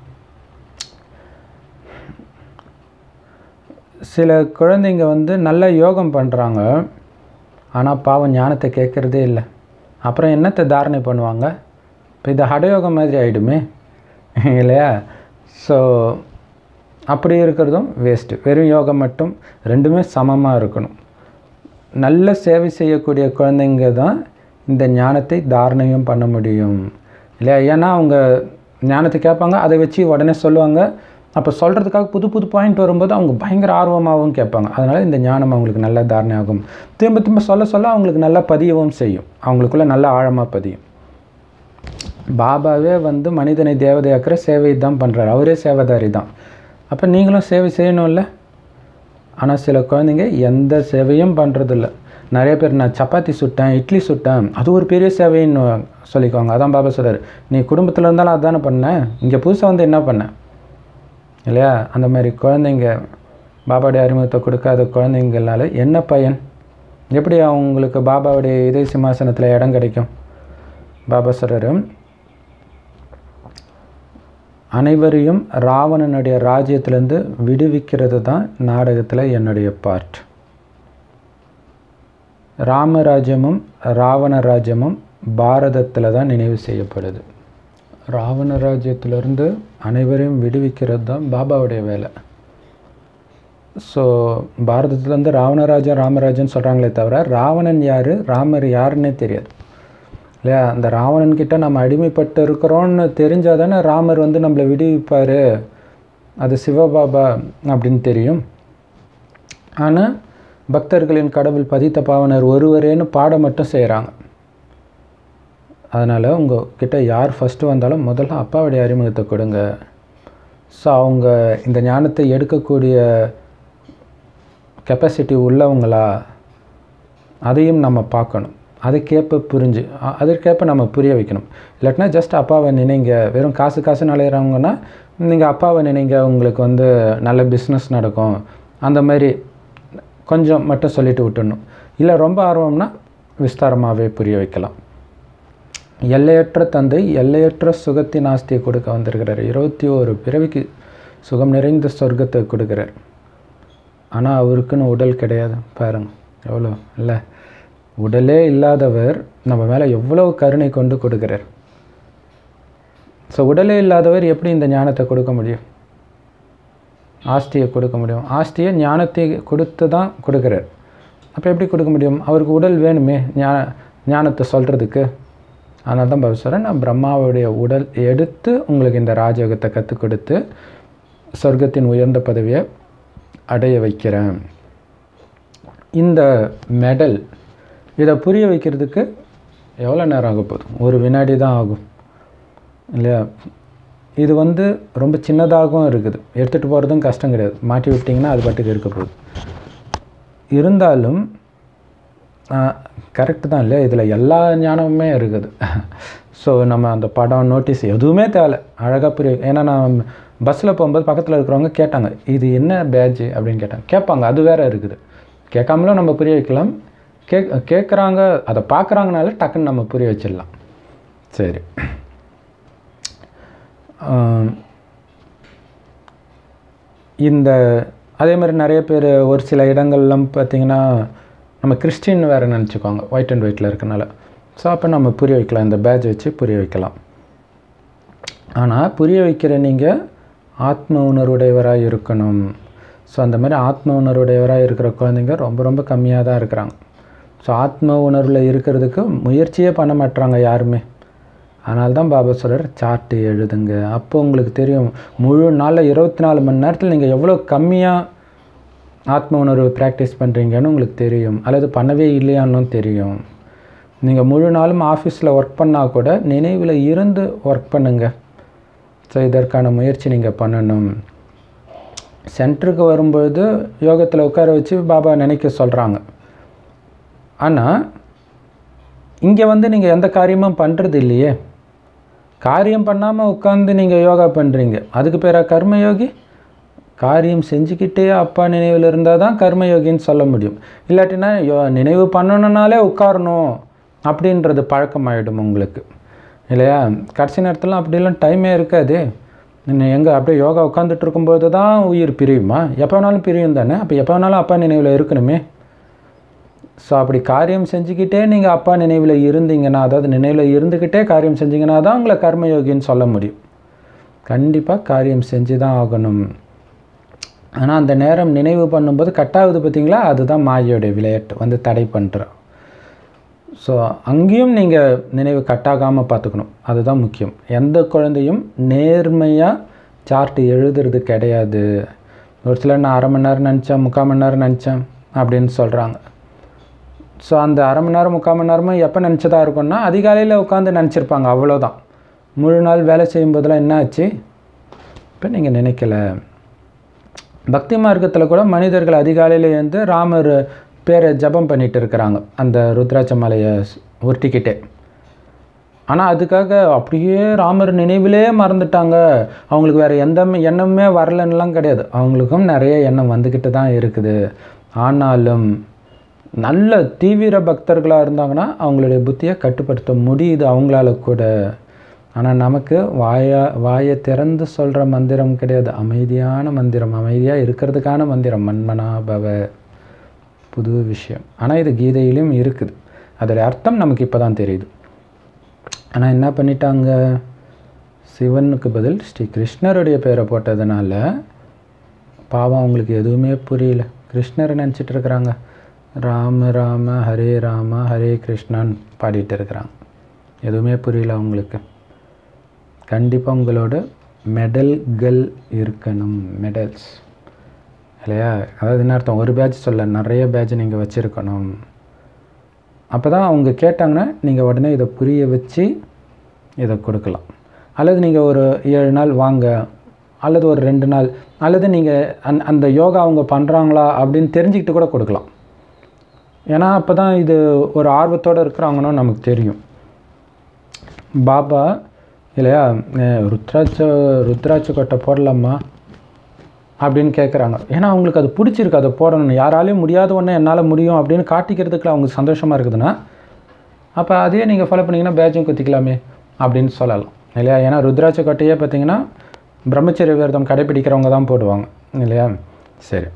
சில குழந்தைங்க வந்து நல்ல யோகம் பண்ணுறாங்க ஆனால் பாவம் ஞானத்தை கேட்குறதே இல்லை அப்புறம் என்னத்தை தாரணை பண்ணுவாங்க இப்போ இது ஹடயோகம் மாதிரி ஆகிடுமே இல்லையா ஸோ அப்படி இருக்கிறதும் வேஸ்ட்டு வெறும் யோகம் மட்டும் ரெண்டுமே சமமாக இருக்கணும் நல்ல சேவை செய்யக்கூடிய குழந்தைங்க தான் இந்த ஞானத்தை தாரணையும் பண்ண முடியும் இல்லையா ஏன்னா அவங்க ஞானத்தை கேட்பாங்க அதை வச்சு உடனே சொல்லுவாங்க அப்போ சொல்கிறதுக்காக புது புது பாயிண்ட் வரும்போது அவங்க பயங்கர ஆர்வமாகவும் கேட்பாங்க அதனால் இந்த ஞானம் அவங்களுக்கு நல்ல தாரணை ஆகும் திரும்ப திரும்ப சொல்ல சொல்ல அவங்களுக்கு நல்லா பதியவும் செய்யும் அவங்களுக்குள்ளே நல்ல ஆழமாக பதியும் பாபாவே வந்து மனிதனை தேவதையாக்கிற சேவை தான் பண்ணுறாரு அவரே சேவைதாரி தான் அப்போ நீங்களும் சேவை செய்யணும்ல ஆனால் சில குழந்தைங்க எந்த சேவையும் பண்ணுறதில்ல நிறைய பேர் நான் சப்பாத்தி சுட்டேன் இட்லி சுட்டேன் அது ஒரு பெரிய சேவைன்னு சொல்லிக்குவாங்க அதான் பாபா சொல்கிறார் நீ குடும்பத்தில் இருந்தாலும் அதுதானே பண்ண இங்கே புதுசாக வந்து என்ன பண்ண இல்லையா அந்த மாதிரி குழந்தைங்க பாபாவுடைய அறிமுகத்தை கொடுக்காத குழந்தைங்களால என்ன பயன் எப்படி அவங்களுக்கு பாபாவுடைய இதய சிம்மாசனத்தில் இடம் கிடைக்கும் பாபா சொல்கிறாரு அனைவரையும் ராவணனுடைய ராஜ்யத்திலேருந்து விடுவிக்கிறது தான் நாடகத்தில் என்னுடைய பார்ட் ராமராஜ்யமும் ராவண ராஜ்யமும் பாரதத்தில் தான் நினைவு செய்யப்படுது ராவண ராஜ்யத்திலிருந்து அனைவரையும் விடுவிக்கிறது தான் பாபாவுடைய வேலை ஸோ பாரதத்துலேருந்து ராவணராஜன் ராமராஜன் சொல்கிறாங்களே தவிர ராவணன் யார் ராமர் யாருன்னே தெரியாது இல்லையா அந்த ராவணன் கிட்ட நம்ம அடிமைப்பட்டு இருக்கிறோன்னு தெரிஞ்சால் தானே ராமர் வந்து நம்மளை விடுவிப்பார் அது சிவபாபா அப்படின்னு தெரியும் ஆனால் பக்தர்களின் கடவுள் பதித்த பாவனர் ஒருவரேன்னு பாட மட்டும் செய்கிறாங்க அதனால் உங்கள் கிட்ட யார் ஃபஸ்ட்டு வந்தாலும் முதல்ல அப்பாவுடைய அறிமுகத்தை கொடுங்க ஸோ அவங்க இந்த ஞானத்தை எடுக்கக்கூடிய கெப்பாசிட்டி உள்ளவங்களா அதையும் நம்ம பார்க்கணும் அதுக்கேற்ப புரிஞ்சு அ- அதற்கேற்ப நம்ம புரிய வைக்கணும் இல்லாட்டினா ஜஸ்ட் அப்பாவை நினைங்க வெறும் காசு காசு நலையிறவங்கன்னா நீங்கள் அப்பாவை நினைங்க உங்களுக்கு வந்து நல்ல பிஸ்னஸ் நடக்கும் அந்த மாதிரி கொஞ்சம் மட்டும் சொல்லிட்டு விட்டுடணும் இல்லை ரொம்ப ஆர்வம்னா விஸ்தாரமாகவே புரிய வைக்கலாம் எல்லையற்ற தந்தை எல்லையற்ற சுகத்தின் ஆஸ்தியை கொடுக்க வந்திருக்கிறார் இருபத்தி ஓரு பிறவிக்கு சுகம் நிறைந்த சொர்க்கத்தை கொடுக்குறார் ஆனால் அவருக்குன்னு உடல் கிடையாது பாருங்க எவ்வளோ இல்லை உடலே இல்லாதவர் நம்ம மேலே எவ்வளோ கருணை கொண்டு கொடுக்குறார் ஸோ உடலே இல்லாதவர் எப்படி இந்த ஞானத்தை கொடுக்க முடியும் ஆஸ்தியை கொடுக்க முடியும் ஆஸ்தியை ஞானத்தை கொடுத்து தான் கொடுக்குறார் அப்போ எப்படி கொடுக்க முடியும் அவருக்கு உடல் வேணுமே ஞான ஞானத்தை சொல்கிறதுக்கு அதனால தான் பாபா சொல்கிறேன் நான் பிரம்மாவுடைய உடல் எடுத்து உங்களுக்கு இந்த ராஜயோகத்தை கற்றுக் கொடுத்து சொர்க்கத்தின் உயர்ந்த பதவியை அடைய வைக்கிறேன் இந்த மெடல் இதை புரிய வைக்கிறதுக்கு எவ்வளோ நேரம் ஆக போகுது ஒரு வினாடி தான் ஆகும் இல்லையா இது வந்து ரொம்ப சின்னதாகவும் இருக்குது எடுத்துகிட்டு போகிறதும் கஷ்டம் கிடையாது மாட்டி விட்டிங்கன்னா அது பாட்டுக்கு இருக்க போகுது இருந்தாலும் கரெக்டு தான் இல்லையா இதில் எல்லா ஞானமுமே இருக்குது ஸோ நம்ம அந்த படம் நோட்டீஸ் எதுவுமே தேவை அழகாக புரிய ஏன்னா நான் பஸ்ஸில் போகும்போது பக்கத்தில் இருக்கிறவங்க கேட்டாங்க இது என்ன பேட்ஜ் அப்படின்னு கேட்டாங்க கேட்பாங்க அது வேற இருக்குது கேட்காமலும் நம்ம புரிய வைக்கலாம் கேக் கேட்குறாங்க அதை பார்க்குறாங்கனால டக்குன்னு நம்ம புரிய வச்சிடலாம் சரி ஆம், இந்த அதே மாதிரி நிறைய பேர் ஒரு சில இடங்கள்லாம் பார்த்தீங்கன்னா நம்ம கிறிஸ்டின் வேறு நினச்சிக்குவாங்க ஒயிட் அண்ட் ஒயிட்டில் இருக்கனால ஸோ அப்போ நம்ம புரிய வைக்கலாம் இந்த பேட்ச் வச்சு புரிய வைக்கலாம் ஆனால் புரிய வைக்கிற நீங்கள் ஆத்ம உணர்வுடையவராக இருக்கணும் ஸோ அந்த மாதிரி ஆத்ம உணர்வுடையவராக இருக்கிற குழந்தைங்க ரொம்ப ரொம்ப கம்மியாக தான் இருக்கிறாங்க ஸோ ஆத்ம உணர்வில் இருக்கிறதுக்கு முயற்சியே பண்ண மாட்றாங்க யாருமே அதனால தான் பாபா சொல்கிறார் சார்ட்டு எழுதுங்க அப்போ உங்களுக்கு தெரியும் முழு நாளில் இருபத்தி நாலு மணி நேரத்தில் நீங்கள் எவ்வளோ கம்மியாக ஆத்ம உணர்வு ப்ராக்டிஸ் பண்ணுறீங்கன்னு உங்களுக்கு தெரியும் அல்லது பண்ணவே இல்லையான்னு தெரியும் நீங்கள் முழு நாளும் ஆஃபீஸில் ஒர்க் பண்ணால் கூட நினைவில் இருந்து ஒர்க் பண்ணுங்கள் ஸோ இதற்கான முயற்சி நீங்கள் பண்ணணும் சென்டருக்கு வரும்பொழுது யோகத்தில் உட்கார வச்சு பாபா நினைக்க சொல்கிறாங்க ஆனால் இங்கே வந்து நீங்கள் எந்த காரியமும் பண்ணுறது இல்லையே காரியம் பண்ணாமல் உட்காந்து நீங்கள் யோகா பண்ணுறீங்க அதுக்கு பேரா கர்மயோகி காரியம் செஞ்சுக்கிட்டே அப்பா நினைவில் இருந்தால் தான் கர்மயோகின்னு சொல்ல முடியும் இல்லாட்டினா யோ நினைவு பண்ணணுன்னாலே உட்காரணும் அப்படின்றது பழக்கமாயிடும் உங்களுக்கு இல்லையா கடைசி நேரத்தில் அப்படிலாம் டைமே இருக்காது நீங்கள் எங்கே அப்படியே யோகா உட்காந்துட்டு இருக்கும்போது தான் உயிர் பிரியுமா எப்போ வேணாலும் பிரியும் தானே அப்போ எப்போ வேணாலும் அப்பா நினைவில் இருக்கணுமே ஸோ அப்படி காரியம் செஞ்சுக்கிட்டே நீங்கள் அப்பா நினைவில் இருந்தீங்கன்னா அதாவது நினைவில் இருந்துக்கிட்டே காரியம் செஞ்சீங்கன்னா தான் உங்களை கர்மயோகின்னு சொல்ல முடியும் கண்டிப்பாக காரியம் செஞ்சு தான் ஆகணும் ஆனால் அந்த நேரம் நினைவு பண்ணும்போது கட்டாகுது பார்த்தீங்களா அதுதான் மாயோடைய விளையாட்டு வந்து தடை பண்ணுறோம் ஸோ அங்கேயும் நீங்கள் நினைவு கட்டாகாமல் பார்த்துக்கணும் அதுதான் முக்கியம் எந்த குழந்தையும் நேர்மையாக சார்ட்டு எழுதுறது கிடையாது ஒரு சிலர் நான் அரை மணி நேரம் நினச்சேன் முக்கால் மணி நேரம் நினச்சேன் அப்படின்னு சொல்கிறாங்க ஸோ அந்த அரை மணி நேரம் முக்கால் மணி நேரமும் எப்போ நினச்சதா இருக்கும்னா அதிகாலையில் உட்காந்து நினச்சிருப்பாங்க அவ்வளோதான் முழு நாள் வேலை செய்யும்போதெல்லாம் என்ன ஆச்சு இப்போ நீங்கள் நினைக்கல பக்தி மார்க்கத்தில் கூட மனிதர்கள் அதிகாலையில் எழுந்து ராமர் பேரை ஜபம் பண்ணிட்டு இருக்கிறாங்க அந்த ருத்ராட்ச மலையை ஸ்- உருட்டிக்கிட்டே ஆனால் அதுக்காக அப்படியே ராமர் நினைவிலே மறந்துட்டாங்க அவங்களுக்கு வேறு எந்த ம- எண்ணமுமே வரலன்னுலாம் கிடையாது அவங்களுக்கும் நிறைய எண்ணம் வந்துக்கிட்டு தான் இருக்குது ஆனாலும் நல்ல தீவிர பக்தர்களாக இருந்தாங்கன்னா அவங்களுடைய புத்தியை கட்டுப்படுத்த முடியுது அவங்களால கூட ஆனால் நமக்கு வாயா வாயை திறந்து சொல்கிற மந்திரம் கிடையாது அமைதியான மந்திரம் அமைதியாக இருக்கிறதுக்கான மந்திரம் மன்மனா பவ புது விஷயம் ஆனால் இது கீதையிலும் இருக்குது அதோடைய அர்த்தம் நமக்கு இப்போ தான் தெரியுது ஆனால் என்ன பண்ணிட்டாங்க சிவனுக்கு பதில் ஸ்ரீ கிருஷ்ணருடைய பேரை போட்டதுனால பாவம் அவங்களுக்கு எதுவுமே புரியல கிருஷ்ணரை நினச்சிட்டு இருக்கிறாங்க ராம ராம ஹரே ராம ஹரே கிருஷ்ணான்னு பாடிட்டு இருக்கிறாங்க எதுவுமே புரியல அவங்களுக்கு கண்டிப்பாக உங்களோட மெடல்கள் இருக்கணும் மெடல்ஸ் இல்லையா அதாவது என்ன அர்த்தம் ஒரு பேட்ச் சொல்ல நிறைய பேட்ச் நீங்கள் வச்சுருக்கணும் அப்போ தான் அவங்க கேட்டாங்கன்னா நீங்கள் உடனே இதை புரிய வச்சு இதை கொடுக்கலாம் அல்லது நீங்கள் ஒரு ஏழு நாள் வாங்க அல்லது ஒரு ரெண்டு நாள் அல்லது நீங்கள் அந் அந்த யோகா அவங்க பண்ணுறாங்களா அப்படின்னு தெரிஞ்சுக்கிட்டு கூட கொடுக்கலாம் ஏன்னா அப்போ தான் இது ஒரு ஆர்வத்தோடு இருக்கிறாங்கன்னு நமக்கு தெரியும் பாபா இல்லையா அஹ் ருத்ராட்ச ருத்ராட்ச கொட்டை போடலாமா அப்படின்னு கேட்குறாங்க ஏன்னா அவங்களுக்கு அது பிடிச்சிருக்கு அதை போடணும் யாராலையும் முடியாத ஒன்று என்னால் முடியும் அப்படின்னு காட்டிக்கிறதுக்கு அவங்க சந்தோஷமாக இருக்குதுன்னா அப்போ அதையே நீங்கள் ஃபாலோ பண்ணிங்கன்னா பேட்சும் குத்திக்கலாமே அப்படின்னு சொல்லலாம் இல்லையா ஏன்னா ருத்ராட்ச கொட்டையே பார்த்தீங்கன்னா பிரம்மச்சரிய விரதம் கடைப்பிடிக்கிறவங்க தான் போடுவாங்க இல்லையா சரி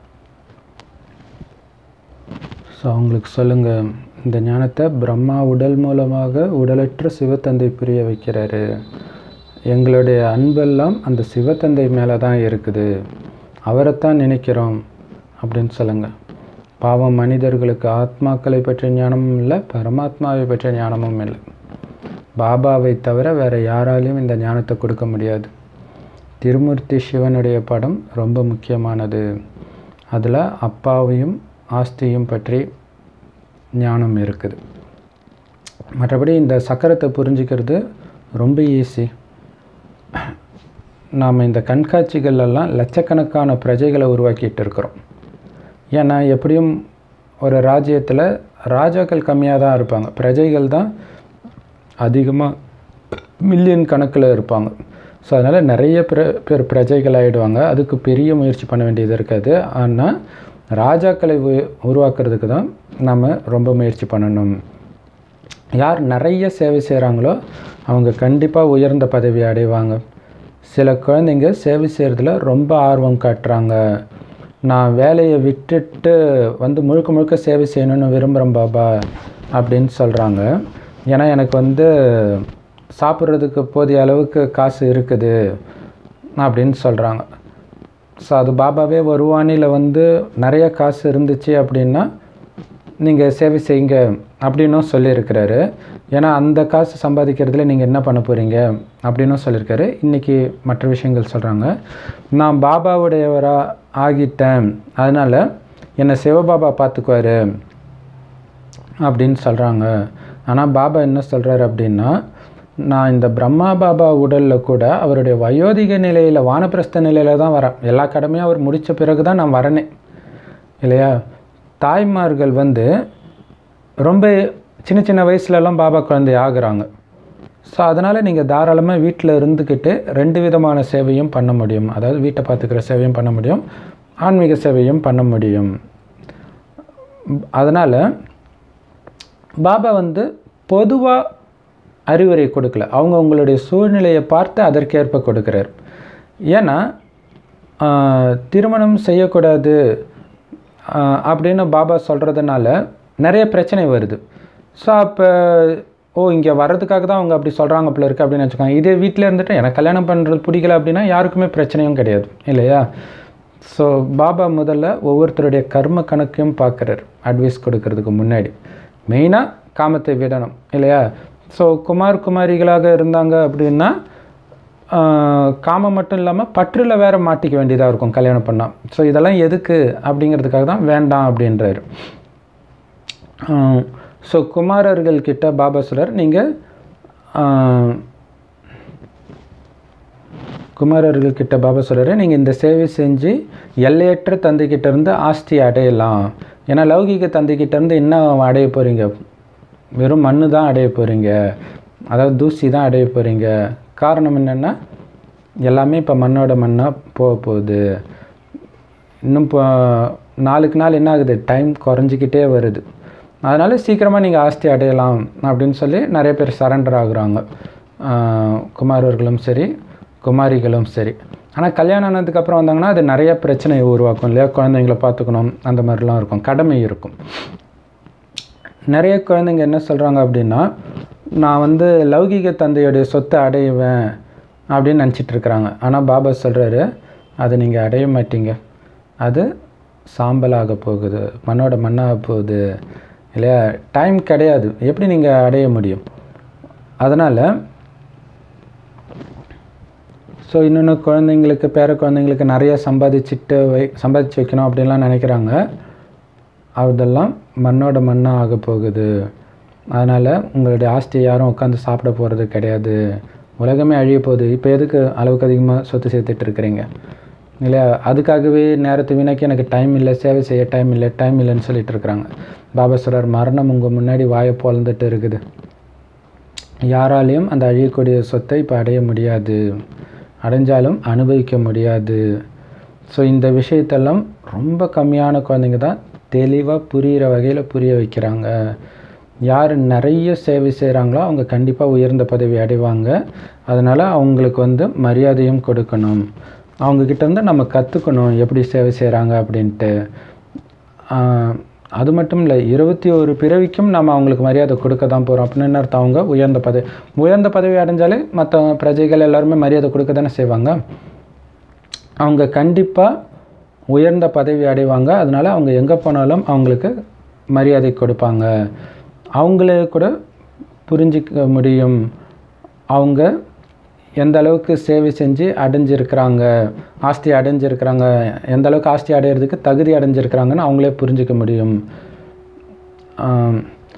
ஸோ அவங்களுக்கு சொல்லுங்கள் இந்த ஞானத்தை பிரம்மா உடல் மூலமாக உடலற்ற சிவத்தந்தை புரிய வைக்கிறாரு எங்களுடைய அன்பெல்லாம் அந்த சிவத்தந்தை மேலே தான் இருக்குது அவரைத்தான் நினைக்கிறோம் அப்படின்னு சொல்லுங்கள் பாவம் மனிதர்களுக்கு ஆத்மாக்களை பற்றிய ஞானமும் இல்லை பரமாத்மாவை பற்றிய ஞானமும் இல்லை பாபாவை தவிர வேறு யாராலையும் இந்த ஞானத்தை கொடுக்க முடியாது திருமூர்த்தி சிவனுடைய படம் ரொம்ப முக்கியமானது அதில் அப்பாவையும் ஆஸ்தியும் பற்றி ஞானம் இருக்குது மற்றபடி இந்த சக்கரத்தை புரிஞ்சுக்கிறது ரொம்ப ஈஸி நாம் இந்த கண்காட்சிகள் எல்லாம் லட்சக்கணக்கான பிரஜைகளை உருவாக்கிட்டு இருக்கிறோம் ஏன்னா எப்படியும் ஒரு ராஜ்யத்தில் ராஜாக்கள் கம்மியாக தான் இருப்பாங்க பிரஜைகள் தான் அதிகமாக மில்லியன் கணக்கில் இருப்பாங்க ஸோ அதனால் நிறைய பிர பேர் பிரஜைகள் ஆகிடுவாங்க அதுக்கு பெரிய முயற்சி பண்ண வேண்டியது இருக்காது ஆனால் ராஜாக்களை உ- உருவாக்குறதுக்கு தான் நம்ம ரொம்ப முயற்சி பண்ணணும் யார் நிறைய சேவை செய்கிறாங்களோ அவங்க கண்டிப்பாக உயர்ந்த பதவி அடைவாங்க சில குழந்தைங்க சேவை செய்கிறதுல ரொம்ப ஆர்வம் காட்டுறாங்க நான் வேலையை விட்டுட்டு வந்து முழுக்க முழுக்க சேவை செய்யணும்னு விரும்புகிறேன் பாபா அப்படின்னு சொல்கிறாங்க ஏன்னா எனக்கு வந்து சாப்பிட்றதுக்கு போதிய அளவுக்கு காசு இருக்குது அப்படின்னு சொல்கிறாங்க ஸோ அது பாபாவே வருவானியில் வந்து நிறைய காசு இருந்துச்சு அப்படின்னா நீங்கள் சேவை செய்யுங்க அப்படின்னும் சொல்லியிருக்கிறாரு ஏன்னா அந்த காசு சம்பாதிக்கிறதுல நீங்கள் என்ன பண்ண போகிறீங்க அப்படின்னும் சொல்லியிருக்காரு இன்றைக்கி மற்ற விஷயங்கள் சொல்கிறாங்க நான் பாபாவுடையவராக ஆகிட்டேன் அதனால் என்னை சிவபாபா பார்த்துக்குவாரு அப்படின்னு சொல்கிறாங்க ஆனால் பாபா என்ன சொல்கிறாரு அப்படின்னா நான் இந்த பிரம்மா பாபா உடலில் கூட அவருடைய வயோதிக நிலையில் வானப்பிரஸ்த நிலையில் தான் வரேன் எல்லா கடமையும் அவர் முடித்த பிறகு தான் நான் வரனே இல்லையா தாய்மார்கள் வந்து ரொம்ப சின்ன சின்ன வயசுலலாம் பாபா குழந்தை ஆகுறாங்க ஸோ அதனால் நீங்கள் தாராளமாக வீட்டில் இருந்துக்கிட்டு ரெண்டு விதமான சேவையும் பண்ண முடியும் அதாவது வீட்டை பார்த்துக்கிற சேவையும் பண்ண முடியும் ஆன்மீக சேவையும் பண்ண முடியும் அதனால் பாபா வந்து பொதுவாக அறிவுரை கொடுக்கல அவங்க உங்களுடைய சூழ்நிலையை பார்த்து அதற்கேற்ப கொடுக்குறார் ஏன்னா ஆஹ், திருமணம் செய்யக்கூடாது ஆஹ், அப்படின்னு பாபா சொல்கிறதுனால நிறைய பிரச்சனை வருது ஸோ அப்போ ஓ இங்கே வர்றதுக்காக தான் அவங்க அப்படி சொல்கிறாங்க போல இருக்கு அப்படின்னு வச்சுக்கோங்க இதே வீட்டில் இருந்துட்டு எனக்கு கல்யாணம் பண்ணுறது பிடிக்கல அப்படின்னா யாருக்குமே பிரச்சனையும் கிடையாது இல்லையா ஸோ பாபா முதல்ல ஒவ்வொருத்தருடைய கர்ம கணக்கையும் பார்க்குறாரு அட்வைஸ் கொடுக்கறதுக்கு முன்னாடி மெயினாக காமத்தை விடணும் இல்லையா ஸோ குமார் குமாரிகளாக இருந்தாங்க அப்படின்னா ஆஹ், காமம் மட்டும் இல்லாமல் பற்றில் வேற மாட்டிக்க வேண்டியதாக இருக்கும் கல்யாணம் பண்ணால் ஸோ இதெல்லாம் எதுக்கு அப்படிங்கிறதுக்காக தான் வேண்டாம் அப்படின்றாரு ஸோ குமாரர்கள் கிட்ட பாபா சொல்றார் நீங்கள் குமாரர்கள்கிட்ட பாபா சொல்கிறாரு நீங்கள் இந்த சேவை செஞ்சு எல்லையற்ற தந்தைக்கிட்ட இருந்து ஆஸ்தி அடையலாம் ஏன்னா லௌகிக தந்தைக்கிட்ட இருந்து என்ன அடைய போகிறீங்க வெறும் மண்ணு தான் அடைய போகிறீங்க அதாவது தூசி தான் அடைய போகிறீங்க காரணம் என்னென்னா எல்லாமே இப்போ மண்ணோட மண்ணாக போக போகுது இன்னும் இப்போ நாளுக்கு நாள் என்ன ஆகுது டைம் குறைஞ்சிக்கிட்டே வருது அதனால் சீக்கிரமாக நீங்கள் ஆஸ்தி அடையலாம் அப்படின்னு சொல்லி நிறைய பேர் சரண்டர் ஆகுறாங்க ஆஹ் குமாரர்களும் சரி குமாரிகளும் சரி ஆனால் கல்யாணம் ஆனதுக்கப்புறம் வந்தாங்கன்னா அது நிறைய பிரச்சனையை உருவாக்கும் இல்லையா குழந்தைங்கள பார்த்துக்கணும் அந்த மாதிரிலாம் இருக்கும் கடமை இருக்கும் நிறைய குழந்தைங்க என்ன சொல்கிறாங்க அப்படின்னா நான் வந்து லௌகிக தந்தையுடைய சொத்தை அடைவேன் அப்படின்னு நினச்சிட்டு இருக்கிறாங்க ஆனால் பாபா சொல்கிறாரு அதை நீங்கள் அடைய மாட்டீங்க அது சாம்பலாக போகுது மண்ணோட மண்ணாக போகுது இல்லையா டைம் கிடையாது எப்படி நீங்கள் அடைய முடியும் அதனால் ஸோ இன்னொன்று குழந்தைங்களுக்கு பேர குழந்தைங்களுக்கு நிறைய சம்பாதிச்சுட்டு வை சம்பாதிச்சு வைக்கணும் அப்படின்லாம் நினைக்கிறாங்க அதெல்லாம் மண்ணோட மண்ணாக ஆக போகுது அதனால் உங்களுடைய ஆஸ்தியை யாரும் உட்காந்து சாப்பிட போகிறது கிடையாது உலகமே அழிய போகுது இப்போ எதுக்கு அளவுக்கு அதிகமாக சொத்து சேர்த்துட்டு இருக்கிறீங்க இல்லையா அதுக்காகவே நேரத்தை வீணாக்கி எனக்கு டைம் இல்லை சேவை செய்ய டைம் இல்லை டைம் இல்லைன்னு சொல்லிட்டு இருக்கிறாங்க பாபா சொல்றார் மரணம் உங்கள் முன்னாடி வாயை பொழந்துட்டு இருக்குது யாராலையும் அந்த அழியக்கூடிய சொத்தை இப்போ அடைய முடியாது அடைஞ்சாலும் அனுபவிக்க முடியாது ஸோ இந்த விஷயத்தெல்லாம் ரொம்ப கம்மியான குழந்தைங்க தான் தெளிவாக புரிகிற வகையில் புரிய வைக்கிறாங்க யார் நிறைய சேவை செய்கிறாங்களோ அவங்க கண்டிப்பாக உயர்ந்த பதவி அடைவாங்க அதனால் அவங்களுக்கு வந்து மரியாதையும் கொடுக்கணும் அவங்கக்கிட்ட இருந்து நம்ம கற்றுக்கணும் எப்படி சேவை செய்கிறாங்க அப்படின்ட்டு ஆஹ், அது மட்டும் இல்லை இருபத்தி ஒரு பிறவிக்கும் நம்ம அவங்களுக்கு மரியாதை கொடுக்க தான் போகிறோம் அப்படின்னு அர்த்தம் அவங்க உயர்ந்த பதவி உயர்ந்த பதவி அடைஞ்சாலே மற்ற பிரஜைகள் எல்லாருமே மரியாதை கொடுக்க தானே செய்வாங்க அவங்க கண்டிப்பாக உயர்ந்த பதவி அடைவாங்க அதனால் அவங்க எங்கே போனாலும் அவங்களுக்கு மரியாதை கொடுப்பாங்க அவங்களே கூட புரிஞ்சிக்க முடியும் அவங்க எந்த அளவுக்கு சேவை செஞ்சு அடைஞ்சிருக்கிறாங்க ஆஸ்தி அடைஞ்சிருக்கிறாங்க எந்த அளவுக்கு ஆஸ்தி அடையிறதுக்கு தகுதி அடைஞ்சிருக்கிறாங்கன்னு அவங்களே புரிஞ்சிக்க முடியும் ஆம்.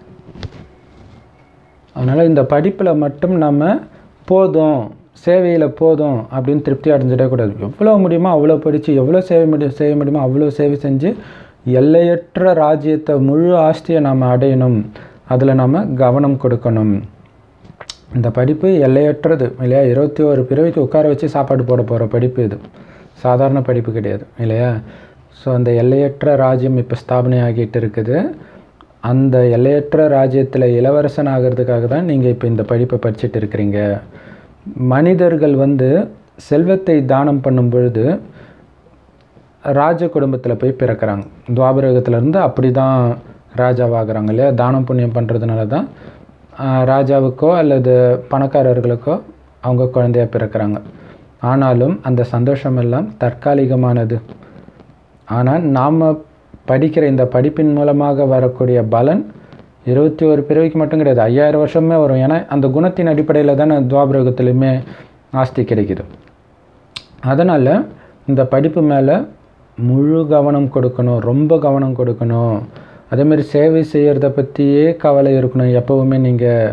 அதனால் இந்த படிப்பில் மட்டும் நம்ம போதும் சேவையில் போதும் அப்படின்னு திருப்தி அடைஞ்சிடவே கூடாது எவ்வளோ முடியுமோ அவ்வளோ படித்து எவ்வளோ சேவை முடியும் செய்ய முடியுமோ அவ்வளோ சேவை செஞ்சு எல்லையற்ற ராஜ்யத்தை முழு ஆஸ்தியை நாம் அடையணும் அதில் நாம் கவனம் கொடுக்கணும் இந்த படிப்பு எல்லையற்றது இல்லையா இருபத்தி ஒரு பிறவிக்கு உட்கார வச்சு சாப்பாடு போட போகிற படிப்பு இது சாதாரண படிப்பு கிடையாது இல்லையா ஸோ அந்த எல்லையற்ற ராஜ்யம் இப்போ ஸ்தாபனை ஆகிட்டு இருக்குது அந்த எல்லையற்ற ராஜ்யத்தில் இளவரசன் ஆகிறதுக்காக தான் நீங்கள் இப்போ இந்த படிப்பை படிச்சுட்டு இருக்கிறீங்க மனிதர்கள் வந்து செல்வத்தை தானம் பண்ணும் பொழுது ராஜ குடும்பத்தில் போய் பிறக்கிறாங்க துவாபரகத்திலேருந்து அப்படி தான் ராஜாவாகிறாங்க இல்லையா தானம் புண்ணியம் பண்ணுறதுனால தான் ஆஹ், ராஜாவுக்கோ அல்லது பணக்காரர்களுக்கோ அவங்க குழந்தையா பிறக்கிறாங்க ஆனாலும் அந்த சந்தோஷம் எல்லாம் தற்காலிகமானது ஆனால் நாம் படிக்கிற இந்த படிப்பின் மூலமாக வரக்கூடிய பலன் இருபத்தி ஒரு பிறவிக்கு மட்டும் கிடையாது ஐயாயிரம் வருஷமே வரும் ஏன்னா அந்த குணத்தின் அடிப்படையில் தானே துவாபரகத்துலையுமே ஆஸ்தி கிடைக்குது அதனால் இந்த படிப்பு மேலே முழு கவனம் கொடுக்கணும் ரொம்ப கவனம் கொடுக்கணும் அதேமாதிரி சேவை செய்கிறத பற்றியே கவலை இருக்கணும் எப்போவுமே நீங்கள்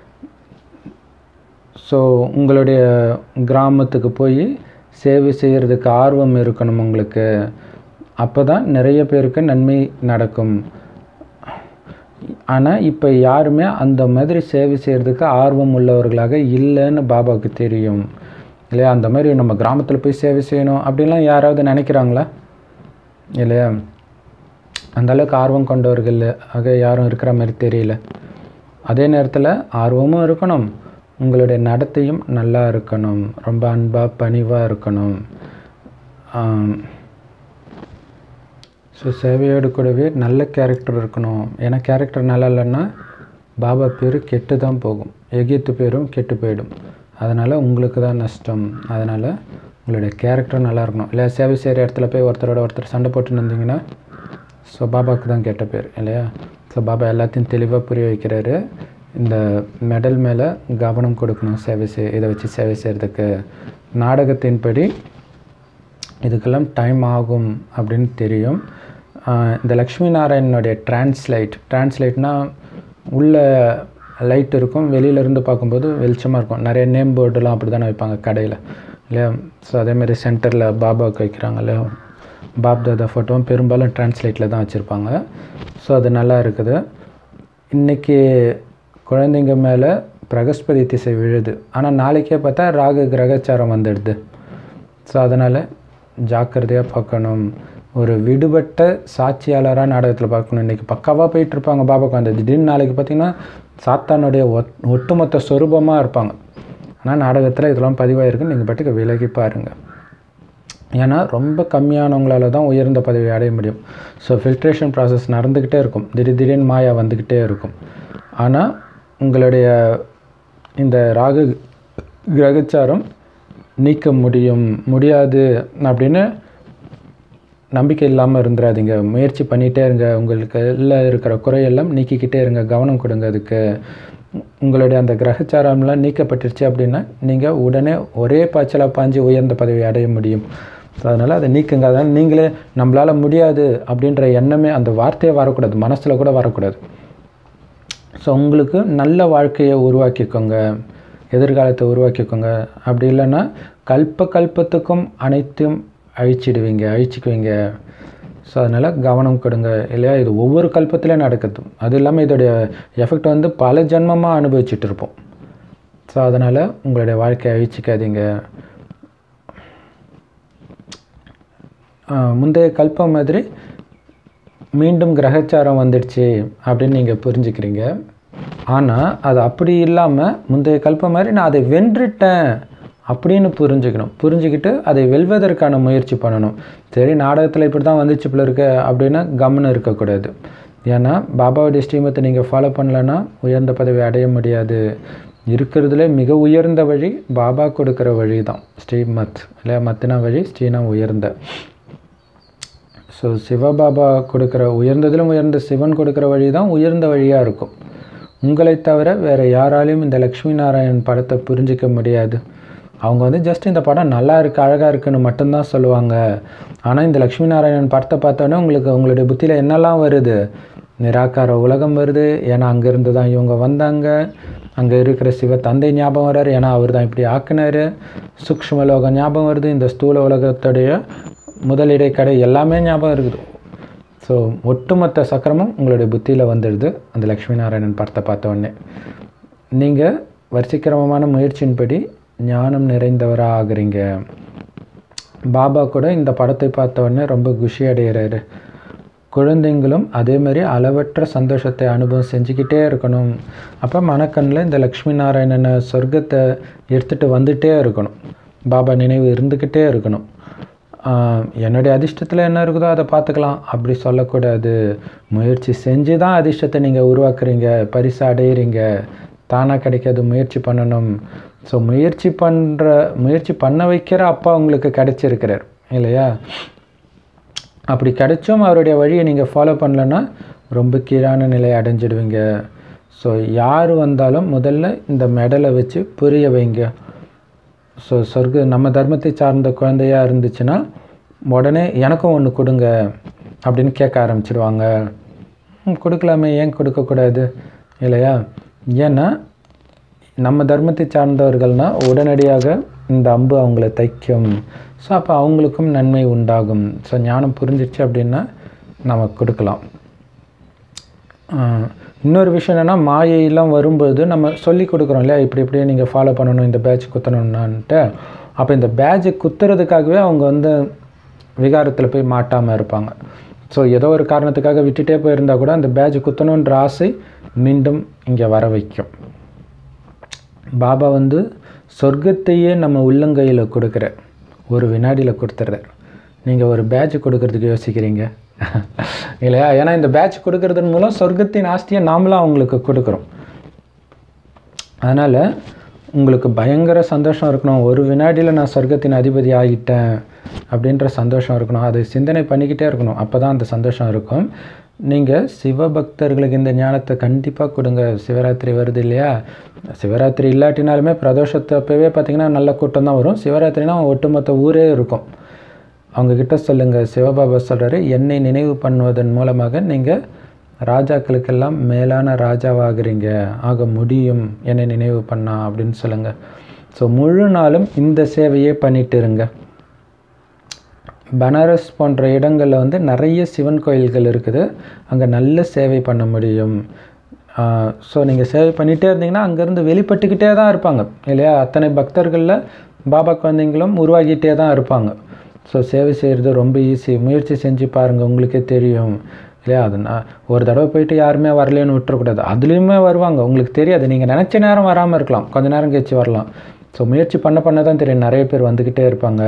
ஸோ உங்களுடைய கிராமத்துக்கு போய் சேவை செய்கிறதுக்கு ஆர்வம் இருக்கணும் உங்களுக்கு அப்போ தான் நிறைய பேருக்கு நன்மை நடக்கும் ஆனால் இப்போ யாருமே அந்த மாதிரி சேவை செய்கிறதுக்கு ஆர்வம் உள்ளவர்களாக இல்லைன்னு பாபாவுக்கு தெரியும் இல்லையா அந்த மாதிரி நம்ம கிராமத்தில் போய் சேவை செய்யணும் அப்படின்லாம் யாராவது நினைக்கிறாங்களா இல்லையா அந்த அளவுக்கு ஆர்வம் கொண்டவர்கள் ஆக யாரும் இருக்கிற மாதிரி தெரியல அதே நேரத்தில் ஆர்வமும் இருக்கணும் உங்களுடைய நடத்தையும் நல்லா இருக்கணும் ரொம்ப அன்பாக பணிவாக இருக்கணும் ஸோ சேவையோடு கூடவே நல்ல கேரக்டர் இருக்கணும் ஏன்னா கேரக்டர் நல்லா இல்லைன்னா பாபா பேர் கெட்டு தான் போகும் எகித்து பேரும் கெட்டு போயிடும் அதனால் உங்களுக்கு தான் நஷ்டம் அதனால் உங்களுடைய கேரக்டர் நல்லா இருக்கணும் இல்லையா சேவை செய்கிற இடத்துல போய் ஒருத்தரோட ஒருத்தர் சண்டை போட்டுன்னு இருந்தீங்கன்னா ஸோ பாபாவுக்கு தான் கெட்ட பேர் இல்லையா ஸோ பாபா எல்லாத்தையும் தெளிவாக புரிய வைக்கிறாரு இந்த மெடல் மேலே கவனம் கொடுக்கணும் சேவை செய் இதை வச்சு சேவை செய்கிறதுக்கு நாடகத்தின்படி இதுக்கெல்லாம் டைம் ஆகும் அப்படின்னு தெரியும் ஆஹ் இந்த லக்ஷ்மி நாராயணனுடைய டிரான்ஸ்லைட் டிரான்ஸ்லைட்னா உள்ள லைட் இருக்கும் வெளியில இருந்து பார்க்கும்போது வெளிச்சமாக இருக்கும் நிறைய நேம் போர்டுலாம் அப்படி தானே வைப்பாங்க கடையில் இல்லையா ஸோ அதேமாதிரி சென்டரில் பாபாவுக்கு வைக்கிறாங்க இல்லையா பாப் தாதா ஃபோட்டோவும் பெரும்பாலும் டிரான்ஸ்லேட்டில் தான் வச்சுருப்பாங்க ஸோ அது நல்லா இருக்குது இன்றைக்கி குழந்தைங்க மேலே பிரகஸ்பதி திசை விழுது ஆனால் நாளைக்கே பார்த்தா ராகு கிரகச்சாரம் வந்துடுது ஸோ அதனால் ஜாக்கிரதையாக பார்க்கணும் ஒரு விடுபட்ட சாட்சியாளராக நாடகத்தில் பார்க்கணும் இன்றைக்கி பக்காவாக போயிட்டுருப்பாங்க பாபாக்கு அந்த திடீர்னு நாளைக்கு பார்த்திங்கன்னா சாத்தானுடைய ஒட் ஒட்டுமொத்த சொரூபமாக இருப்பாங்க ஆனால் நாடகத்தில் இதெல்லாம் பதிவாயிருக்குன்னு நீங்கள் பாட்டுக்கு விலகி பாருங்கள் ஏன்னா ரொம்ப கம்மியானவங்களால தான் உயர்ந்த பதவி அடைய முடியும் ஸோ ஃபில்ட்ரேஷன் ப்ராசஸ் நடந்துக்கிட்டே இருக்கும் திடீர் திடீர்னு மாயா வந்துக்கிட்டே இருக்கும் ஆனால் உங்களுடைய இந்த ராகு கிரகச்சாரம் நீக்க முடியும் முடியாது அப்படின்னு நம்பிக்கை இல்லாமல் இருந்துடாதீங்க முயற்சி பண்ணிகிட்டே இருங்க உங்களுக்கு எல்லாம் இருக்கிற குறையெல்லாம் நீக்கிக்கிட்டே இருங்க கவனம் கொடுங்க அதுக்கு உங்களுடைய அந்த கிரகச்சாரம்லாம் நீக்கப்பட்டுருச்சு அப்படின்னா நீங்கள் உடனே ஒரே பாய்ச்சலாக பாஞ்சு உயர்ந்த பதவி அடைய முடியும் ஸோ அதனால் அதை நீக்குங்க அதனால் நீங்களே நம்மளால் முடியாது அப்படின்ற எண்ணமே அந்த வார்த்தையே வரக்கூடாது மனசில் கூட வரக்கூடாது ஸோ உங்களுக்கு நல்ல வாழ்க்கையை உருவாக்கிக்கோங்க எதிர்காலத்தை உருவாக்கிக்கோங்க அப்படி இல்லைன்னா கல்ப கல்பத்துக்கும் அனைத்தையும் அழிச்சிடுவீங்க அழிச்சிக்குவீங்க ஸோ அதனால் கவனம் கொடுங்க இல்லையா இது ஒவ்வொரு கல்பத்திலையும் நடக்குது அது இல்லாமல் இதோடைய எஃபெக்ட் வந்து பல ஜென்மமாக அனுபவிச்சுட்டு இருப்போம் ஸோ அதனால் உங்களுடைய வாழ்க்கையை அழிச்சிக்காதீங்க முந்தைய கல்பம் மாதிரி மீண்டும் கிரகச்சாரம் வந்துடுச்சு அப்படின்னு நீங்கள் புரிஞ்சுக்கிறீங்க ஆனால் அது அப்படி இல்லாமல் முந்தைய கல்பம் மாதிரி நான் அதை வென்றுட்டேன் அப்படின்னு புரிஞ்சுக்கணும் புரிஞ்சுக்கிட்டு அதை வெல்வதற்கான முயற்சி பண்ணணும் சரி நாடகத்தில் இப்படி தான் வந்துச்சு போல இருக்க அப்படின்னு கம்னு இருக்கக்கூடாது ஏன்னா பாபாவுடைய ஸ்ரீமத்தை நீங்கள் ஃபாலோ பண்ணலன்னா உயர்ந்த பதவி அடைய முடியாது இருக்கிறதுல மிக உயர்ந்த வழி பாபா கொடுக்குற வழி தான் ஸ்ரீமத் இல்லையா மத்தினா வழி ஸ்ரீனா உயர்ந்த ஸோ சிவபாபா கொடுக்குற உயர்ந்ததிலும் உயர்ந்த சிவன் கொடுக்குற வழி தான் உயர்ந்த வழியாக இருக்கும் உங்களை தவிர வேறு யாராலையும் இந்த லக்ஷ்மி நாராயணன் படத்தை புரிஞ்சிக்க முடியாது அவங்க வந்து ஜஸ்ட் இந்த படம் நல்லா இருக்குது அழகாக இருக்குன்னு மட்டும்தான் சொல்லுவாங்க ஆனால் இந்த லக்ஷ்மி நாராயணன் படத்தை பார்த்தோன்னே உங்களுக்கு உங்களுடைய புத்தியில் என்னெல்லாம் வருது நிராகார உலகம் வருது ஏன்னா அங்கேருந்து தான் இவங்க வந்தாங்க அங்கே இருக்கிற சிவ தந்தை ஞாபகம் வர்றாரு ஏன்னா அவர் தான் இப்படி ஆக்குனாரு சூக்ஷ்ம லோகம் ஞாபகம் வருது இந்த ஸ்தூல உலகத்துடைய முதலிடை கடை எல்லாமே ஞாபகம் இருக்குது ஸோ ஒட்டுமொத்த சக்கரமும் உங்களுடைய புத்தியில் வந்துடுது அந்த லக்ஷ்மி நாராயணன் படத்தை பார்த்த உடனே நீங்கள் வரிசைக்கிரமமான முயற்சியின்படி ஞானம் நிறைந்தவராக ஆகுறீங்க பாபா கூட இந்த படத்தை பார்த்த உடனே ரொம்ப குஷி அடைகிறாரு குழந்தைங்களும் அதே மாதிரி அளவற்ற சந்தோஷத்தை அனுபவம் செஞ்சுக்கிட்டே இருக்கணும் அப்போ மனக்கண்ணில் இந்த லக்ஷ்மி நாராயணனை சொர்க்கத்தை எடுத்துகிட்டு வந்துகிட்டே இருக்கணும் பாபா நினைவு இருந்துக்கிட்டே இருக்கணும் என்னுடைய அதிர்ஷ்டத்தில் என்ன இருக்குதோ அதை பார்த்துக்கலாம் அப்படி சொல்லக்கூடாது முயற்சி செஞ்சு தான் அதிர்ஷ்டத்தை நீங்கள் உருவாக்குறீங்க பரிசு அடையிறீங்க தானாக கிடைக்காது முயற்சி பண்ணணும் ஸோ முயற்சி பண்ணுற முயற்சி பண்ண வைக்கிற அப்பா உங்களுக்கு கிடைச்சிருக்கிறார் இல்லையா அப்படி கிடைச்சும் அவருடைய வழியை நீங்கள் ஃபாலோ பண்ணலன்னா ரொம்ப கீழான நிலையை அடைஞ்சிடுவீங்க ஸோ யார் வந்தாலும் முதல்ல இந்த மெடலை வச்சு புரிய வைங்க ஸோ சொர்க்க நம்ம தர்மத்தை சார்ந்த குழந்தையாக இருந்துச்சுன்னா உடனே எனக்கும் ஒன்று கொடுங்க அப்படின்னு கேட்க ஆரம்பிச்சிடுவாங்க கொடுக்கலாமே ஏன் கொடுக்கக்கூடாது இல்லையா ஏன்னா நம்ம தர்மத்தை சார்ந்தவர்கள்னால் உடனடியாக இந்த அம்பு அவங்கள தைக்கும் ஸோ அப்போ அவங்களுக்கும் நன்மை உண்டாகும் ஸோ ஞானம் புரிஞ்சிச்சு அப்படின்னா நம்ம கொடுக்கலாம் இன்னொரு விஷயம் என்னென்னா மாயையெல்லாம் வரும்போது நம்ம சொல்லி கொடுக்குறோம் இல்லையா இப்படி இப்படியே நீங்கள் ஃபாலோ பண்ணணும் இந்த பேட்ச் குத்தணும்னான்ட்டு அப்போ இந்த பேட்சை குத்துறதுக்காகவே அவங்க வந்து விகாரத்தில் போய் மாட்டாமல் இருப்பாங்க ஸோ ஏதோ ஒரு காரணத்துக்காக விட்டுட்டே போயிருந்தால் கூட அந்த பேட்ச் குத்தணுன்ற ஆசை மீண்டும் இங்கே வர வைக்கும் பாபா வந்து சொர்க்கத்தையே நம்ம உள்ளங்கையில் கொடுக்குற ஒரு வினாடியில் கொடுத்துட்றார் நீங்கள் ஒரு பேட்ச் கொடுக்கறதுக்கு யோசிக்கிறீங்க இல்லையா ஏன்னா இந்த பேட்ச் கொடுக்கறதன் மூலம் சொர்க்கத்தின் ஆஸ்தியை நாமளும் அவங்களுக்கு கொடுக்குறோம் அதனால் உங்களுக்கு பயங்கர சந்தோஷம் இருக்கணும் ஒரு வினாடியில் நான் சொர்க்கத்தின் அதிபதி ஆகிட்டேன் அப்படின்ற சந்தோஷம் இருக்கணும் அதை சிந்தனை பண்ணிக்கிட்டே இருக்கணும் அப்போ தான் அந்த சந்தோஷம் இருக்கும் நீங்கள் சிவபக்தர்களுக்கு இந்த ஞானத்தை கண்டிப்பாக கொடுங்க சிவராத்திரி வருது இல்லையா சிவராத்திரி இல்லாட்டினாலுமே பிரதோஷத்தை அப்போவே பார்த்திங்கன்னா நல்ல கூட்டம் தான் வரும் சிவராத்திரினா ஒட்டுமொத்த ஊரே இருக்கும் அவங்கக்கிட்ட சொல்லுங்கள் சிவபாபா சொல்கிறாரு என்னை நினைவு பண்ணுவதன் மூலமாக நீங்கள் ராஜாக்களுக்கெல்லாம் மேலான ராஜாவாகிறீங்க ஆக முடியும் என்னை நினைவு பண்ணா அப்படின்னு சொல்லுங்கள் ஸோ முழு நாளும் இந்த சேவையே பண்ணிட்டு இருங்க பனாரஸ் போன்ற இடங்களில் வந்து நிறைய சிவன் கோயில்கள் இருக்குது அங்கே நல்ல சேவை பண்ண முடியும் ஸோ நீங்கள் சேவை பண்ணிகிட்டே இருந்தீங்கன்னா அங்கேருந்து வெளிப்பட்டுக்கிட்டே தான் இருப்பாங்க இல்லையா அத்தனை பக்தர்களில் பாபா குழந்தைங்களும் உருவாகிட்டே தான் இருப்பாங்க ஸோ சேவை செய்கிறது ரொம்ப ஈஸி முயற்சி செஞ்சு பாருங்கள் உங்களுக்கே தெரியும் இல்லையா அது நான் ஒரு தடவை போயிட்டு யாருமே வரலன்னு விட்டுறக்கூடாது அதுலேயுமே வருவாங்க உங்களுக்கு தெரியாது நீங்கள் நினச்ச நேரம் வராமல் இருக்கலாம் கொஞ்ச நேரம் கழிச்சு வரலாம் ஸோ முயற்சி பண்ண பண்ண தான் தெரியும் நிறைய பேர் வந்துக்கிட்டே இருப்பாங்க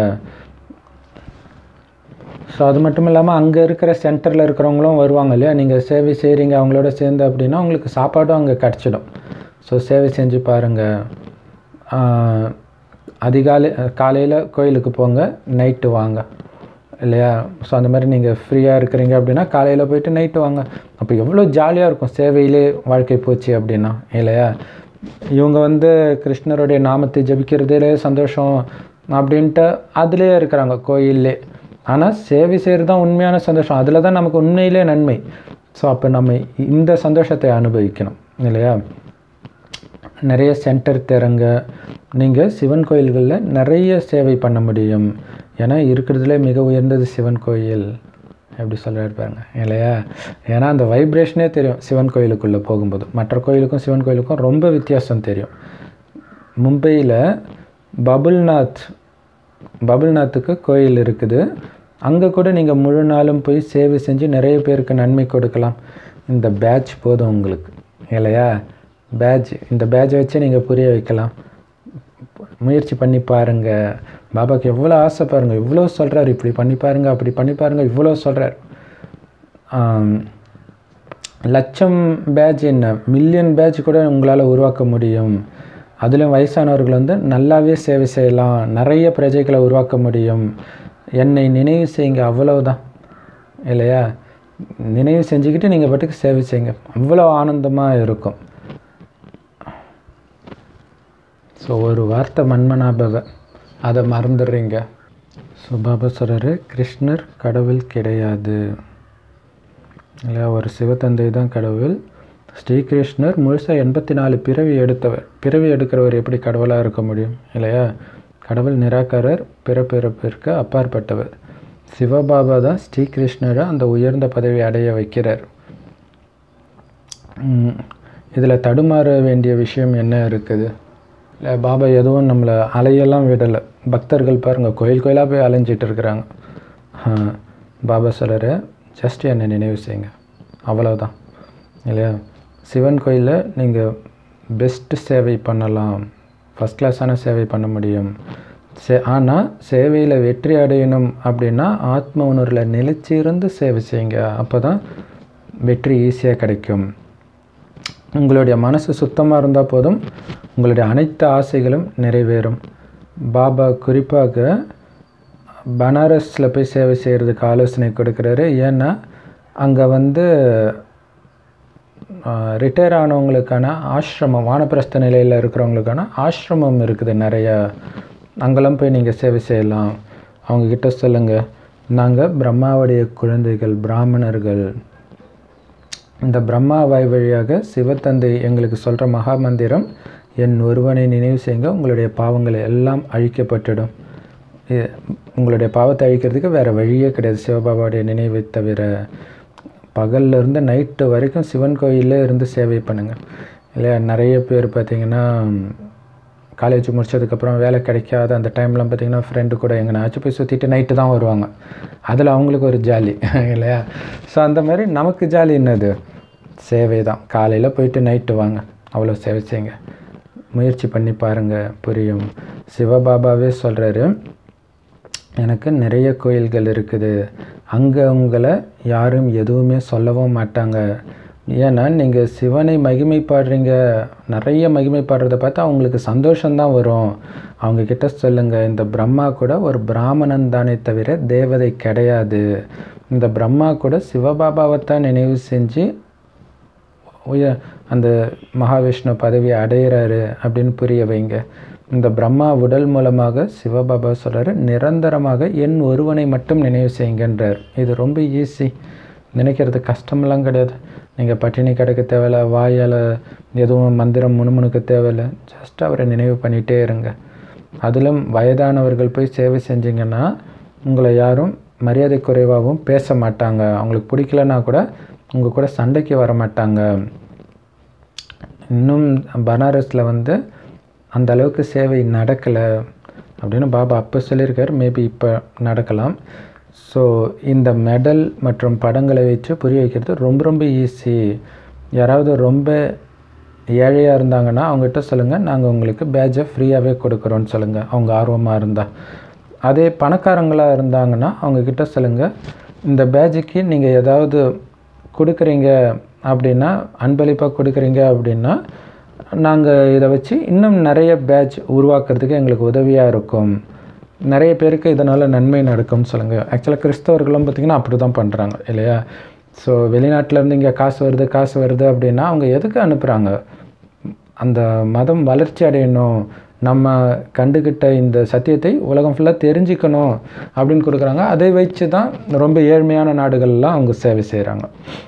ஸோ அது மட்டும் இல்லாமல் அங்கே இருக்கிற சென்டரில் இருக்கிறவங்களும் வருவாங்க இல்லையா நீங்கள் சேவை செய்கிறீங்க அவங்களோட சேர்ந்து அப்படின்னா உங்களுக்கு சாப்பாடும் அங்கே கிடச்சிடும் ஸோ சேவை செஞ்சு பாருங்கள் அதிகாலை காலையில் கோயிலுக்கு போங்க நைட்டு வாங்க இல்லையா ஸோ அந்த மாதிரி நீங்கள் ஃப்ரீயாக இருக்கிறீங்க அப்படின்னா காலையில் போயிட்டு நைட்டு வாங்க அப்போ எவ்வளோ ஜாலியாக இருக்கும் சேவையிலே வாழ்க்கை போச்சு அப்படின்னா இல்லையா இவங்க வந்து கிருஷ்ணருடைய நாமத்தை ஜபிக்கிறதுலே சந்தோஷம் அப்படின்ட்டு அதிலே இருக்கிறாங்க கோயிலே ஆனால் சேவை செய்கிறது தான் உண்மையான சந்தோஷம் அதில் தான் நமக்கு உண்மையிலே நன்மை ஸோ அப்போ நம்ம இந்த சந்தோஷத்தை அனுபவிக்கணும் இல்லையா நிறைய சென்டர் திறங்க நீங்கள் சிவன் கோயில்களில் நிறைய சேவை பண்ண முடியும் ஏன்னா இருக்கிறதுலே மிக உயர்ந்தது சிவன் கோயில் எப்படி சொல்கிறாரு பாருங்க இல்லையா ஏன்னா அந்த வைப்ரேஷனே தெரியும் சிவன் கோயிலுக்குள்ளே போகும்போது மற்ற கோயிலுக்கும் சிவன் கோயிலுக்கும் ரொம்ப வித்தியாசம் தெரியும் மும்பையில் பபுல்நாத் பபுல்நாத்துக்கு கோயில் இருக்குது அங்கே கூட நீங்கள் முழு நாளும் போய் சேவை செஞ்சு நிறைய பேருக்கு நன்மை கொடுக்கலாம் இந்த பேட்ச் போதும் உங்களுக்கு இல்லையா பேட்ச் இந்த பேட்சை வச்சு நீங்கள் புரிய வைக்கலாம் முயற்சி பண்ணி பாருங்கள் பாபாக்கு எவ்வளோ ஆசை பாருங்கள் இவ்வளோ சொல்கிறார் இப்படி பண்ணி பாருங்கள் அப்படி பண்ணி பாருங்கள் இவ்வளோ சொல்கிறார் லட்சம் பேட்ச் என்ன மில்லியன் பேட்ச் கூட உங்களால் உருவாக்க முடியும் அதிலும் வயசானவர்கள் வந்து நல்லாவே சேவை செய்யலாம் நிறைய பிரஜைகளை உருவாக்க முடியும் என்னை நினைவு செய்யுங்க அவ்வளவுதான் இல்லையா நினைவு செஞ்சுக்கிட்டு நீங்கள் பாட்டுக்கு சேவை செய்யுங்க அவ்வளோ ஆனந்தமாக இருக்கும் ஸோ ஒரு வார்த்தை மண்மனாபவ அதை மறந்துடுறீங்க ஸோ பாபா சொல்கிறாரு கிருஷ்ணர் கடவுள் கிடையாது இல்லையா ஒரு சிவத்தந்தை தான் கடவுள் ஸ்ரீகிருஷ்ணர் முழுசாக எண்பத்தி நாலு பிறவி எடுத்தவர் பிறவி எடுக்கிறவர் எப்படி கடவுளாக இருக்க முடியும் இல்லையா கடவுள் நிராகரர் பிறப்பிறப்பிற்கு அப்பாற்பட்டவர் சிவபாபா தான் ஸ்ரீகிருஷ்ணரை அந்த உயர்ந்த பதவி அடைய வைக்கிறார் இதில் தடுமாற வேண்டிய விஷயம் என்ன இருக்குது இல்லை பாபா எதுவும் நம்மளை அலையெல்லாம் விடலை பக்தர்கள் பாருங்கள் கோயில் கோயிலாக போய் அலைஞ்சிட்டு இருக்கிறாங்க பாபா சொல்கிற ஜஸ்ட் என்னை நினைவு செய்யுங்க அவ்வளோதான் இல்லையா சிவன் கோயிலில் நீங்கள் பெஸ்ட்டு சேவை பண்ணலாம் ஃபஸ்ட் கிளாஸான சேவை பண்ண முடியும் சே ஆனால் சேவையில் வெற்றி அடையணும் அப்படின்னா ஆத்ம உணர்வில் நிலைச்சிருந்து சேவை செய்யுங்க அப்போ தான் வெற்றி ஈஸியாக கிடைக்கும் உங்களுடைய மனசு சுத்தமாக இருந்தால் போதும் உங்களுடைய அனைத்து ஆசைகளும் நிறைவேறும் பாபா குறிப்பாக பனாரஸில் போய் சேவை செய்கிறதுக்கு ஆலோசனை கொடுக்குறாரு ஏன்னா அங்கே வந்து ரிட்டையர் ஆனவங்களுக்கான ஆசிரமம் வானப்பிரஸ்த நிலையில் இருக்கிறவங்களுக்கான ஆசிரமம் இருக்குது நிறையா அங்கெல்லாம் போய் நீங்கள் சேவை செய்யலாம் அவங்கக்கிட்ட சொல்லுங்கள் நாங்கள் பிரம்மாவுடைய குழந்தைகள் பிராமணர்கள் இந்த பிரம்மா வாய் வழியாக சிவத்தந்தை எங்களுக்கு சொல்கிற மகா மந்திரம் என் ஒருவனை நினைவு செய்யுங்க உங்களுடைய பாவங்கள் எல்லாம் அழிக்கப்பட்டுடும் உங்களுடைய பாவத்தை அழிக்கிறதுக்கு வேறு வழியே கிடையாது சிவபாபாவுடைய நினைவை தவிர பகல்ல இருந்து நைட்டு வரைக்கும் சிவன் கோயிலே இருந்து சேவை பண்ணுங்கள் இல்லையா நிறைய பேர் பார்த்திங்கன்னா காலேஜ் முடிச்சதுக்கப்புறம் வேலை கிடைக்காத அந்த டைம்லாம் பார்த்திங்கன்னா ஃப்ரெண்டு கூட எங்கேனாச்சும் போய் சுற்றிட்டு நைட்டு தான் வருவாங்க அதில் அவங்களுக்கு ஒரு ஜாலி இல்லையா ஸோ அந்த மாதிரி நமக்கு ஜாலி என்னது சேவை தான் காலையில் போயிட்டு நைட்டு வாங்க அவ்வளோ சேவை செய்யுங்க முயற்சி பண்ணி பாருங்கள் புரியும் சிவபாபாவே சொல்கிறாரு எனக்கு நிறைய கோயில்கள் இருக்குது அங்கே உங்களை யாரும் எதுவுமே சொல்லவும் மாட்டாங்க ஏன்னா நீங்கள் சிவனை மகிமை பாடுறீங்க நிறைய மகிமை பாடுறத பார்த்தா அவங்களுக்கு சந்தோஷம்தான் வரும் அவங்கக்கிட்ட சொல்லுங்கள் இந்த பிரம்மா கூட ஒரு பிராமணன் தானே தவிர தேவதை கிடையாது இந்த பிரம்மா கூட சிவபாபாவை தான் நினைவு செஞ்சு உய அந்த மகாவிஷ்ணு பதவியை அடையிறாரு அப்படின்னு புரிய வைங்க இந்த பிரம்மா உடல் மூலமாக சிவபாபா சொல்கிறாரு நிரந்தரமாக என் ஒருவனை மட்டும் நினைவு செய்யுங்கன்றார் இது ரொம்ப ஈஸி நினைக்கிறது கஷ்டமெல்லாம் கிடையாது நீங்கள் பட்டினி கிடக்க தேவையில்ல வாயால் எதுவும் மந்திரம் முணுமுணுக்க தேவையில்ல ஜஸ்ட் அவரை நினைவு பண்ணிகிட்டே இருங்க அதிலும் வயதானவர்கள் போய் சேவை செஞ்சீங்கன்னா உங்களை யாரும் மரியாதை குறைவாகவும் பேச மாட்டாங்க அவங்களுக்கு பிடிக்கலன்னா கூட உங்கள் கூட சண்டைக்கு வர மாட்டாங்க இன்னும் பனாரஸில் வந்து அந்த அளவுக்கு சேவை நடக்கலை அப்படின்னு பாபா அப்போ சொல்லியிருக்காரு மேபி இப்போ நடக்கலாம் ஸோ இந்த மெடல் மற்றும் படங்களை வச்சு புரிய வைக்கிறது ரொம்ப ரொம்ப ஈஸி யாராவது ரொம்ப ஏழையாக இருந்தாங்கன்னா அவங்ககிட்ட சொல்லுங்கள் நாங்கள் உங்களுக்கு பேட்சை ஃப்ரீயாகவே கொடுக்குறோன்னு சொல்லுங்கள் அவங்க ஆர்வமாக இருந்தால் அதே பணக்காரங்களாக இருந்தாங்கன்னா அவங்கக்கிட்ட சொல்லுங்கள் இந்த பேட்சுக்கு நீங்கள் ஏதாவது கொடுக்குறீங்க அப்படின்னா அன்பளிப்பாக கொடுக்குறீங்க அப்படின்னா நாங்கள் இதை வச்சு இன்னும் நிறைய பேட்ச் உருவாக்குறதுக்கு எங்களுக்கு உதவியாக இருக்கும் நிறைய பேருக்கு இதனால் நன்மை நடக்கும்னு சொல்லுங்கள் ஆக்சுவலாக கிறிஸ்தவர்களும் பார்த்திங்கன்னா அப்படி தான் பண்ணுறாங்க இல்லையா ஸோ வெளிநாட்டிலேருந்து இங்கே காசு வருது காசு வருது அப்படின்னா அவங்க எதுக்கு அனுப்புகிறாங்க அந்த மதம் வளர்ச்சி அடையணும் நம்ம கண்டுக்கிட்ட இந்த சத்தியத்தை உலகம் ஃபுல்லாக தெரிஞ்சுக்கணும் அப்படின்னு கொடுக்குறாங்க அதை வச்சு தான் ரொம்ப ஏழ்மையான நாடுகள்லாம் அவங்க சேவை செய்கிறாங்க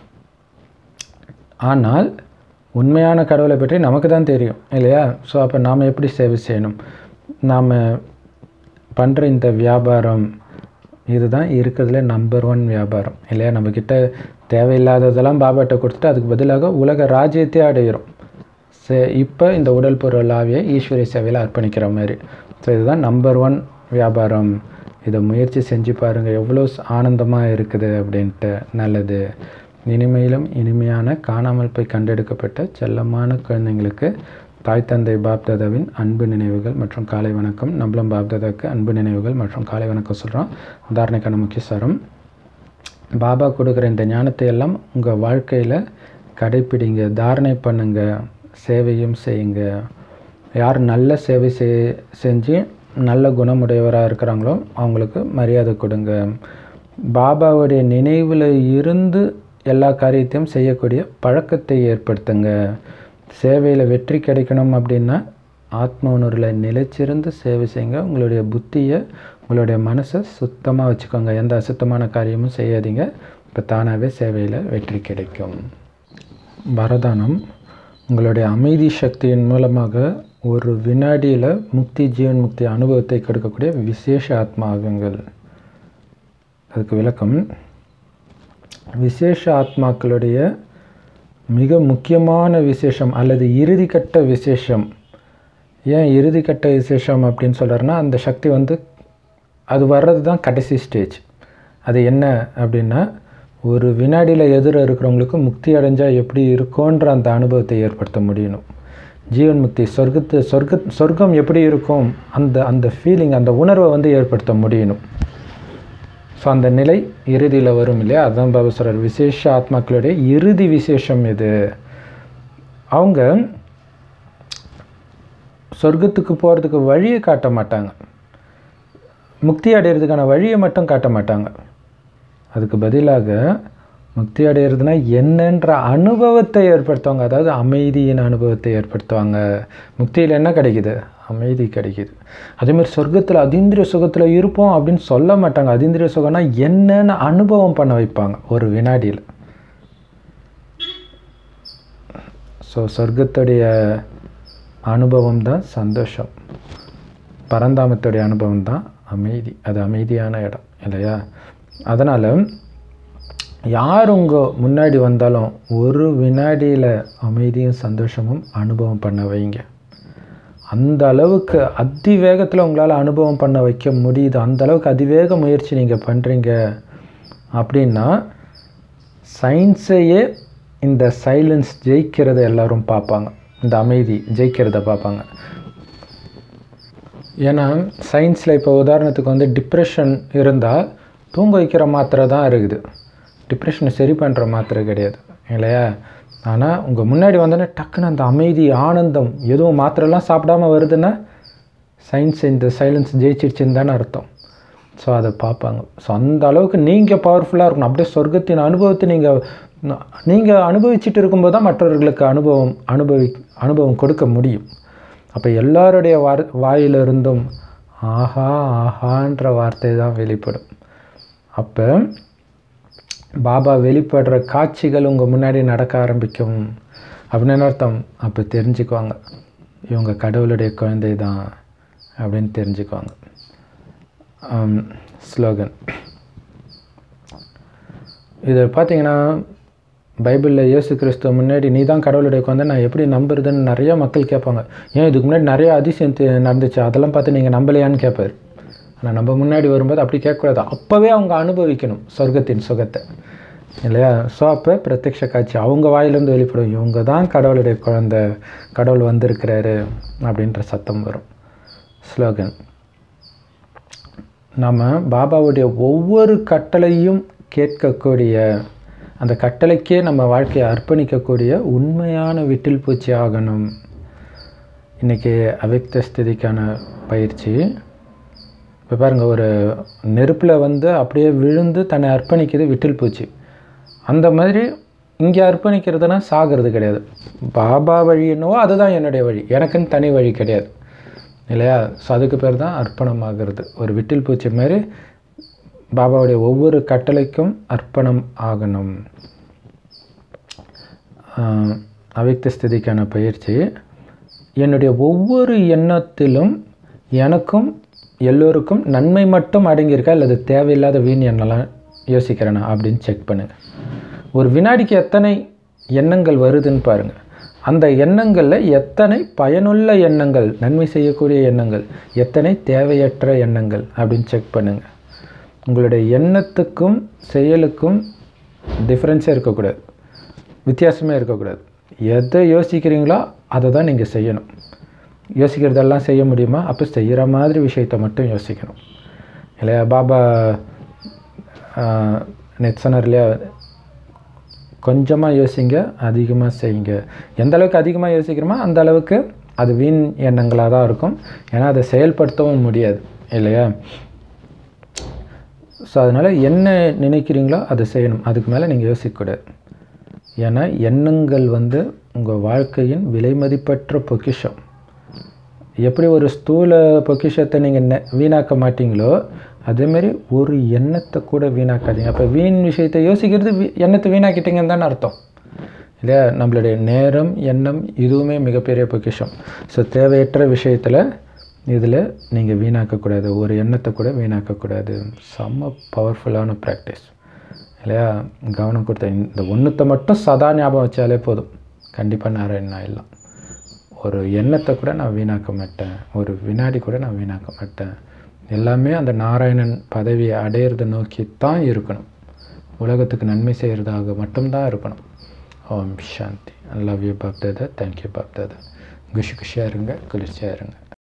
ஆனால் உண்மையான கடவுளை பற்றி நமக்கு தான் தெரியும் இல்லையா ஸோ அப்போ நாம் எப்படி சேவை செய்யணும் நாம் பண்ணுற இந்த வியாபாரம் இதுதான் இருக்கிறதுல நம்பர் ஒன் வியாபாரம் இல்லையா நம்மக்கிட்ட தேவையில்லாததெல்லாம் பாபாட்ட கொடுத்துட்டு அதுக்கு பதிலாக உலக ராஜ்யத்தை அடைகிறோம் சே இப்போ இந்த உடல் பொருள் ஆவியை ஈஸ்வரிய சேவையில் அர்ப்பணிக்கிற மாதிரி ஸோ இதுதான் நம்பர் ஒன் வியாபாரம் இதை முயற்சி செஞ்சு பாருங்கள் எவ்வளோ ஆனந்தமாக இருக்குது அப்படின்ட்டு நல்லது இனிமையிலும் இனிமையான காணாமல் போய் கண்டெடுக்கப்பட்ட செல்லமான குழந்தைங்களுக்கு தாய் தந்தை பாப்தாதாவின் அன்பு நினைவுகள் மற்றும் காலை வணக்கம் நம்மளும் பாப்தாதாவுக்கு அன்பு நினைவுகள் மற்றும் காலை வணக்கம் சொல்கிறோம் தாரணைக்கான முக்கிய சாரம் பாபா கொடுக்குற இந்த ஞானத்தை எல்லாம் உங்கள் வாழ்க்கையில் கடைப்பிடிங்க தாரணை பண்ணுங்க சேவையும் செய்யுங்க யார் நல்ல சேவை செய் செஞ்சு நல்ல குணமுடையவராக இருக்கிறாங்களோ அவங்களுக்கு மரியாதை கொடுங்க பாபாவுடைய நினைவில் இருந்து எல்லா காரியத்தையும் செய்யக்கூடிய பழக்கத்தை ஏற்படுத்துங்க சேவையில் வெற்றி கிடைக்கணும் அப்படின்னா ஆத்ம உணர்வில் நிலைச்சிருந்து சேவை செய்யுங்க உங்களுடைய புத்தியை உங்களுடைய மனசை சுத்தமாக வச்சுக்கோங்க எந்த அசுத்தமான காரியமும் செய்யாதீங்க இப்போ தானாகவே சேவையில் வெற்றி கிடைக்கும் வரதானம் உங்களுடைய அமைதி சக்தியின் மூலமாக ஒரு வினாடியில் முக்தி ஜீவன் முக்தி அனுபவத்தை கொடுக்கக்கூடிய விசேஷ ஆத்மா ஆகுங்கள் அதுக்கு விளக்கம் விசேஷ ஆத்மாக்களுடைய மிக முக்கியமான விசேஷம் அல்லது இறுதிக்கட்ட விசேஷம் ஏன் இறுதிக்கட்ட விசேஷம் அப்படின்னு சொல்கிறாருன்னா அந்த சக்தி வந்து அது வர்றது தான் கடைசி ஸ்டேஜ் அது என்ன அப்படின்னா ஒரு வினாடியில் எதிர இருக்கிறவங்களுக்கு முக்தி அடைஞ்சால் எப்படி இருக்கும்ன்ற அந்த அனுபவத்தை ஏற்படுத்த முடியணும் ஜீவன் முக்தி சொர்க்கத்து சொர்க்க சொர்க்கம் எப்படி இருக்கும் அந்த அந்த ஃபீலிங் அந்த உணர்வை வந்து ஏற்படுத்த முடியணும் ஸோ அந்த நிலை இறுதியில் வரும் இல்லையா அதுதான் பாபா சொல்கிறார் விசேஷ ஆத்மாக்களுடைய இறுதி விசேஷம் இது அவங்க சொர்க்கத்துக்கு போகிறதுக்கு வழியை காட்ட மாட்டாங்க முக்தி அடையிறதுக்கான வழியை மட்டும் காட்ட மாட்டாங்க அதுக்கு பதிலாக முக்தி அடையிறதுனா என்னன்ற அனுபவத்தை ஏற்படுத்துவாங்க அதாவது அமைதியின் அனுபவத்தை ஏற்படுத்துவாங்க முக்தியில் என்ன கிடைக்குது அமைதி கிடைக்குது அதேமாதிரி சொர்க்கத்தில் அதீந்திரிய சுகத்தில் இருப்போம் அப்படின்னு சொல்ல மாட்டாங்க அதீந்திரிய சுகம்னா என்னன்னு அனுபவம் பண்ண வைப்பாங்க ஒரு வினாடியில் ஸோ சொர்க்கத்துடைய அனுபவம் தான் சந்தோஷம் பரந்தாமத்துடைய அனுபவம் தான் அமைதி அது அமைதியான இடம் இல்லையா அதனால் யார் உங்கள் முன்னாடி வந்தாலும் ஒரு வினாடியில் அமைதியும் சந்தோஷமும் அனுபவம் பண்ண வைங்க அந்த அளவுக்கு அதிவேகத்தில் உங்களால் அனுபவம் பண்ண வைக்க முடியுது அந்த அளவுக்கு அதிவேக முயற்சி நீங்கள் பண்ணுறீங்க அப்படின்னா சயின்ஸையே இந்த சைலன்ஸ் ஜெயிக்கிறத எல்லாரும் பார்ப்பாங்க இந்த அமைதி ஜெயிக்கிறத பார்ப்பாங்க ஏன்னா சயின்ஸில் இப்போ உதாரணத்துக்கு வந்து டிப்ரெஷன் இருந்தால் தூங்க வைக்கிற மாத்திரை தான் இருக்குது டிப்ரெஷனை சரி பண்ணுற மாத்திரை கிடையாது இல்லையா ஆனால் உங்கள் முன்னாடி வந்தோடனே டக்குன்னு அந்த அமைதி ஆனந்தம் எதுவும் மாத்திரைலாம் சாப்பிடாம வருதுன்னா சயின்ஸ் இந்த சைலன்ஸ் ஜெயிச்சிருச்சுன்னு தானே அர்த்தம் ஸோ அதை பார்ப்பாங்க ஸோ அந்த அளவுக்கு நீங்கள் பவர்ஃபுல்லாக இருக்கணும் அப்படியே சொர்க்கத்தின் அனுபவத்தை நீங்கள் நீங்கள் அனுபவிச்சுட்டு இருக்கும்போது தான் மற்றவர்களுக்கு அனுபவம் அனுபவி அனுபவம் கொடுக்க முடியும் அப்போ எல்லாருடைய வார் வாயிலிருந்தும் ஆஹா ஆஹான்ற வார்த்தை தான் வெளிப்படும் அப்போ பாபா வெளிப்படுற காட்சிகள் உங்கள் முன்னாடி நடக்க ஆரம்பிக்கும் அப்படின்னு அர்த்தம் அப்போ தெரிஞ்சுக்குவாங்க இவங்க கடவுளுடைய குழந்தை தான் அப்படின்னு தெரிஞ்சுக்குவாங்க ஸ்லோகன் இது பார்த்தீங்கன்னா பைபிளில் இயேசு கிறிஸ்துவ முன்னாடி நீ தான் கடவுளுடைய குழந்தை நான் எப்படி நம்புறதுன்னு நிறைய மக்கள் கேட்பாங்க ஏன் இதுக்கு முன்னாடி நிறைய அதிசயம் தெ- நடந்துச்சு அதெல்லாம் பார்த்து நீங்கள் நம்பலையான்னு கேட்பார் ஆனால் நம்ம முன்னாடி வரும்போது அப்படி கேட்கக்கூடாது அப்போவே அவங்க அனுபவிக்கணும் சொர்க்கத்தின் சுகத்தை இல்லையா ஸோ அப்போ பிரத்யக்ஷ காட்சி அவங்க வாயிலிருந்து வெளிப்படும் இவங்க தான் கடவுளுடைய குழந்தை கடவுள் வந்திருக்கிறாரு அப்படின்ற சத்தம் வரும் ஸ்லோகன் நம்ம பாபாவுடைய ஒவ்வொரு கட்டளையும் கேட்கக்கூடிய அந்த கட்டளைக்கே நம்ம வாழ்க்கையை அர்ப்பணிக்கக்கூடிய உண்மையான விட்டில் பூச்சி ஆகணும் இன்றைக்கி அவ்யக்த ஸ்திதிக்கான பயிற்சி இப்போ பாருங்கள் ஒரு நெருப்பில் வந்து அப்படியே விழுந்து தன்னை அர்ப்பணிக்குது விட்டில் பூச்சி அந்த மாதிரி இங்கே அர்ப்பணிக்கிறதுனா சாகிறது கிடையாது பாபா வழி என்னவோ அதுதான் என்னுடைய வழி எனக்குன்னு தனி வழி கிடையாது இல்லையா ஸோ அதுக்கு பேர் தான் அர்ப்பணம் ஆகிறது ஒரு விட்டில் பூச்சி மாதிரி பாபாவுடைய ஒவ்வொரு கட்டளைக்கும் அர்ப்பணம் ஆகணும் ஆஹ், அவ்யக்த ஸ்திதிக்கான பயிற்சி என்னுடைய ஒவ்வொரு எண்ணத்திலும் எனக்கும் எல்லோருக்கும் நன்மை மட்டும் அடங்கியிருக்கா அல்லது தேவையில்லாத வீண் எண்ணெல்லாம் யோசிக்கிறேனா அப்படின்னு செக் பண்ணுங்க ஒரு வினாடிக்கு எத்தனை எண்ணங்கள் வருதுன்னு பாருங்கள் அந்த எண்ணங்களில் எத்தனை பயனுள்ள எண்ணங்கள் நன்மை செய்யக்கூடிய எண்ணங்கள் எத்தனை தேவையற்ற எண்ணங்கள் அப்படின்னு செக் பண்ணுங்கள் உங்களுடைய எண்ணத்துக்கும் செயலுக்கும் டிஃப்ரென்ஸே இருக்கக்கூடாது வித்தியாசமே இருக்கக்கூடாது எதை யோசிக்கிறீங்களோ அதை தான் நீங்கள் செய்யணும் யோசிக்கிறதெல்லாம் செய்ய முடியுமா அப்போ செய்கிற மாதிரி விஷயத்தை மட்டும் யோசிக்கணும் இல்லையா பாபா நெட் சொன்னார் இல்லையா கொஞ்சமாக யோசிங்க அதிகமாக செய்யுங்க எந்த அளவுக்கு அதிகமாக யோசிக்கிறோமோ அந்த அளவுக்கு அது வீண் எண்ணங்களாக தான் இருக்கும் ஏன்னா அதை செயல்படுத்தவும் முடியாது இல்லையா ஸோ அதனால் என்ன நினைக்கிறீங்களோ அதை செய்யணும் அதுக்கு மேலே நீங்கள் யோசிக்கக்கூடாது ஏன்னா எண்ணங்கள் வந்து உங்கள் வாழ்க்கையின் விலைமதிப்பற்ற பொக்கிஷம் எப்படி ஒரு ஸ்தூல பொக்கிஷத்தை நீங்கள் நெ வீணாக்க மாட்டீங்களோ அதேமாரி ஒரு எண்ணத்தை கூட வீணாக்காதீங்க அப்போ வீண் விஷயத்தை யோசிக்கிறது வீ- எண்ணத்தை வீணாக்கிட்டீங்கன்னு தானே அர்த்தம் இல்லையா நம்மளுடைய நேரம் எண்ணம் இதுவுமே மிகப்பெரிய பொக்கிஷம் ஸோ தேவையற்ற விஷயத்தில் இதில் நீங்கள் வீணாக்கக்கூடாது ஒரு எண்ணத்தை கூட வீணாக்கக்கூடாது செம்ம பவர்ஃபுல்லான ப்ராக்டிஸ் இல்லையா கவனம் கொடுத்த இந்த ஒன்றுத்தை மட்டும் சதா ஞாபகம் வச்சாலே போதும் கண்டிப்பாக நாராயணன் ஆயிடலாம் ஒரு எண்ணத்தை கூட நான் வீணாக்க மாட்டேன் ஒரு வினாடி கூட நான் வீணாக்க மாட்டேன் எல்லாமே அந்த நாராயணன் பதவியை அடையிறதை நோக்கி தான் இருக்கணும் உலகத்துக்கு நன்மை செய்கிறதாக மட்டும்தான் இருக்கணும் Om Shanti love you Bapdada thank you Bapdada குஷி குஷியாக இருங்க குளிர்ச்சியாக இருங்க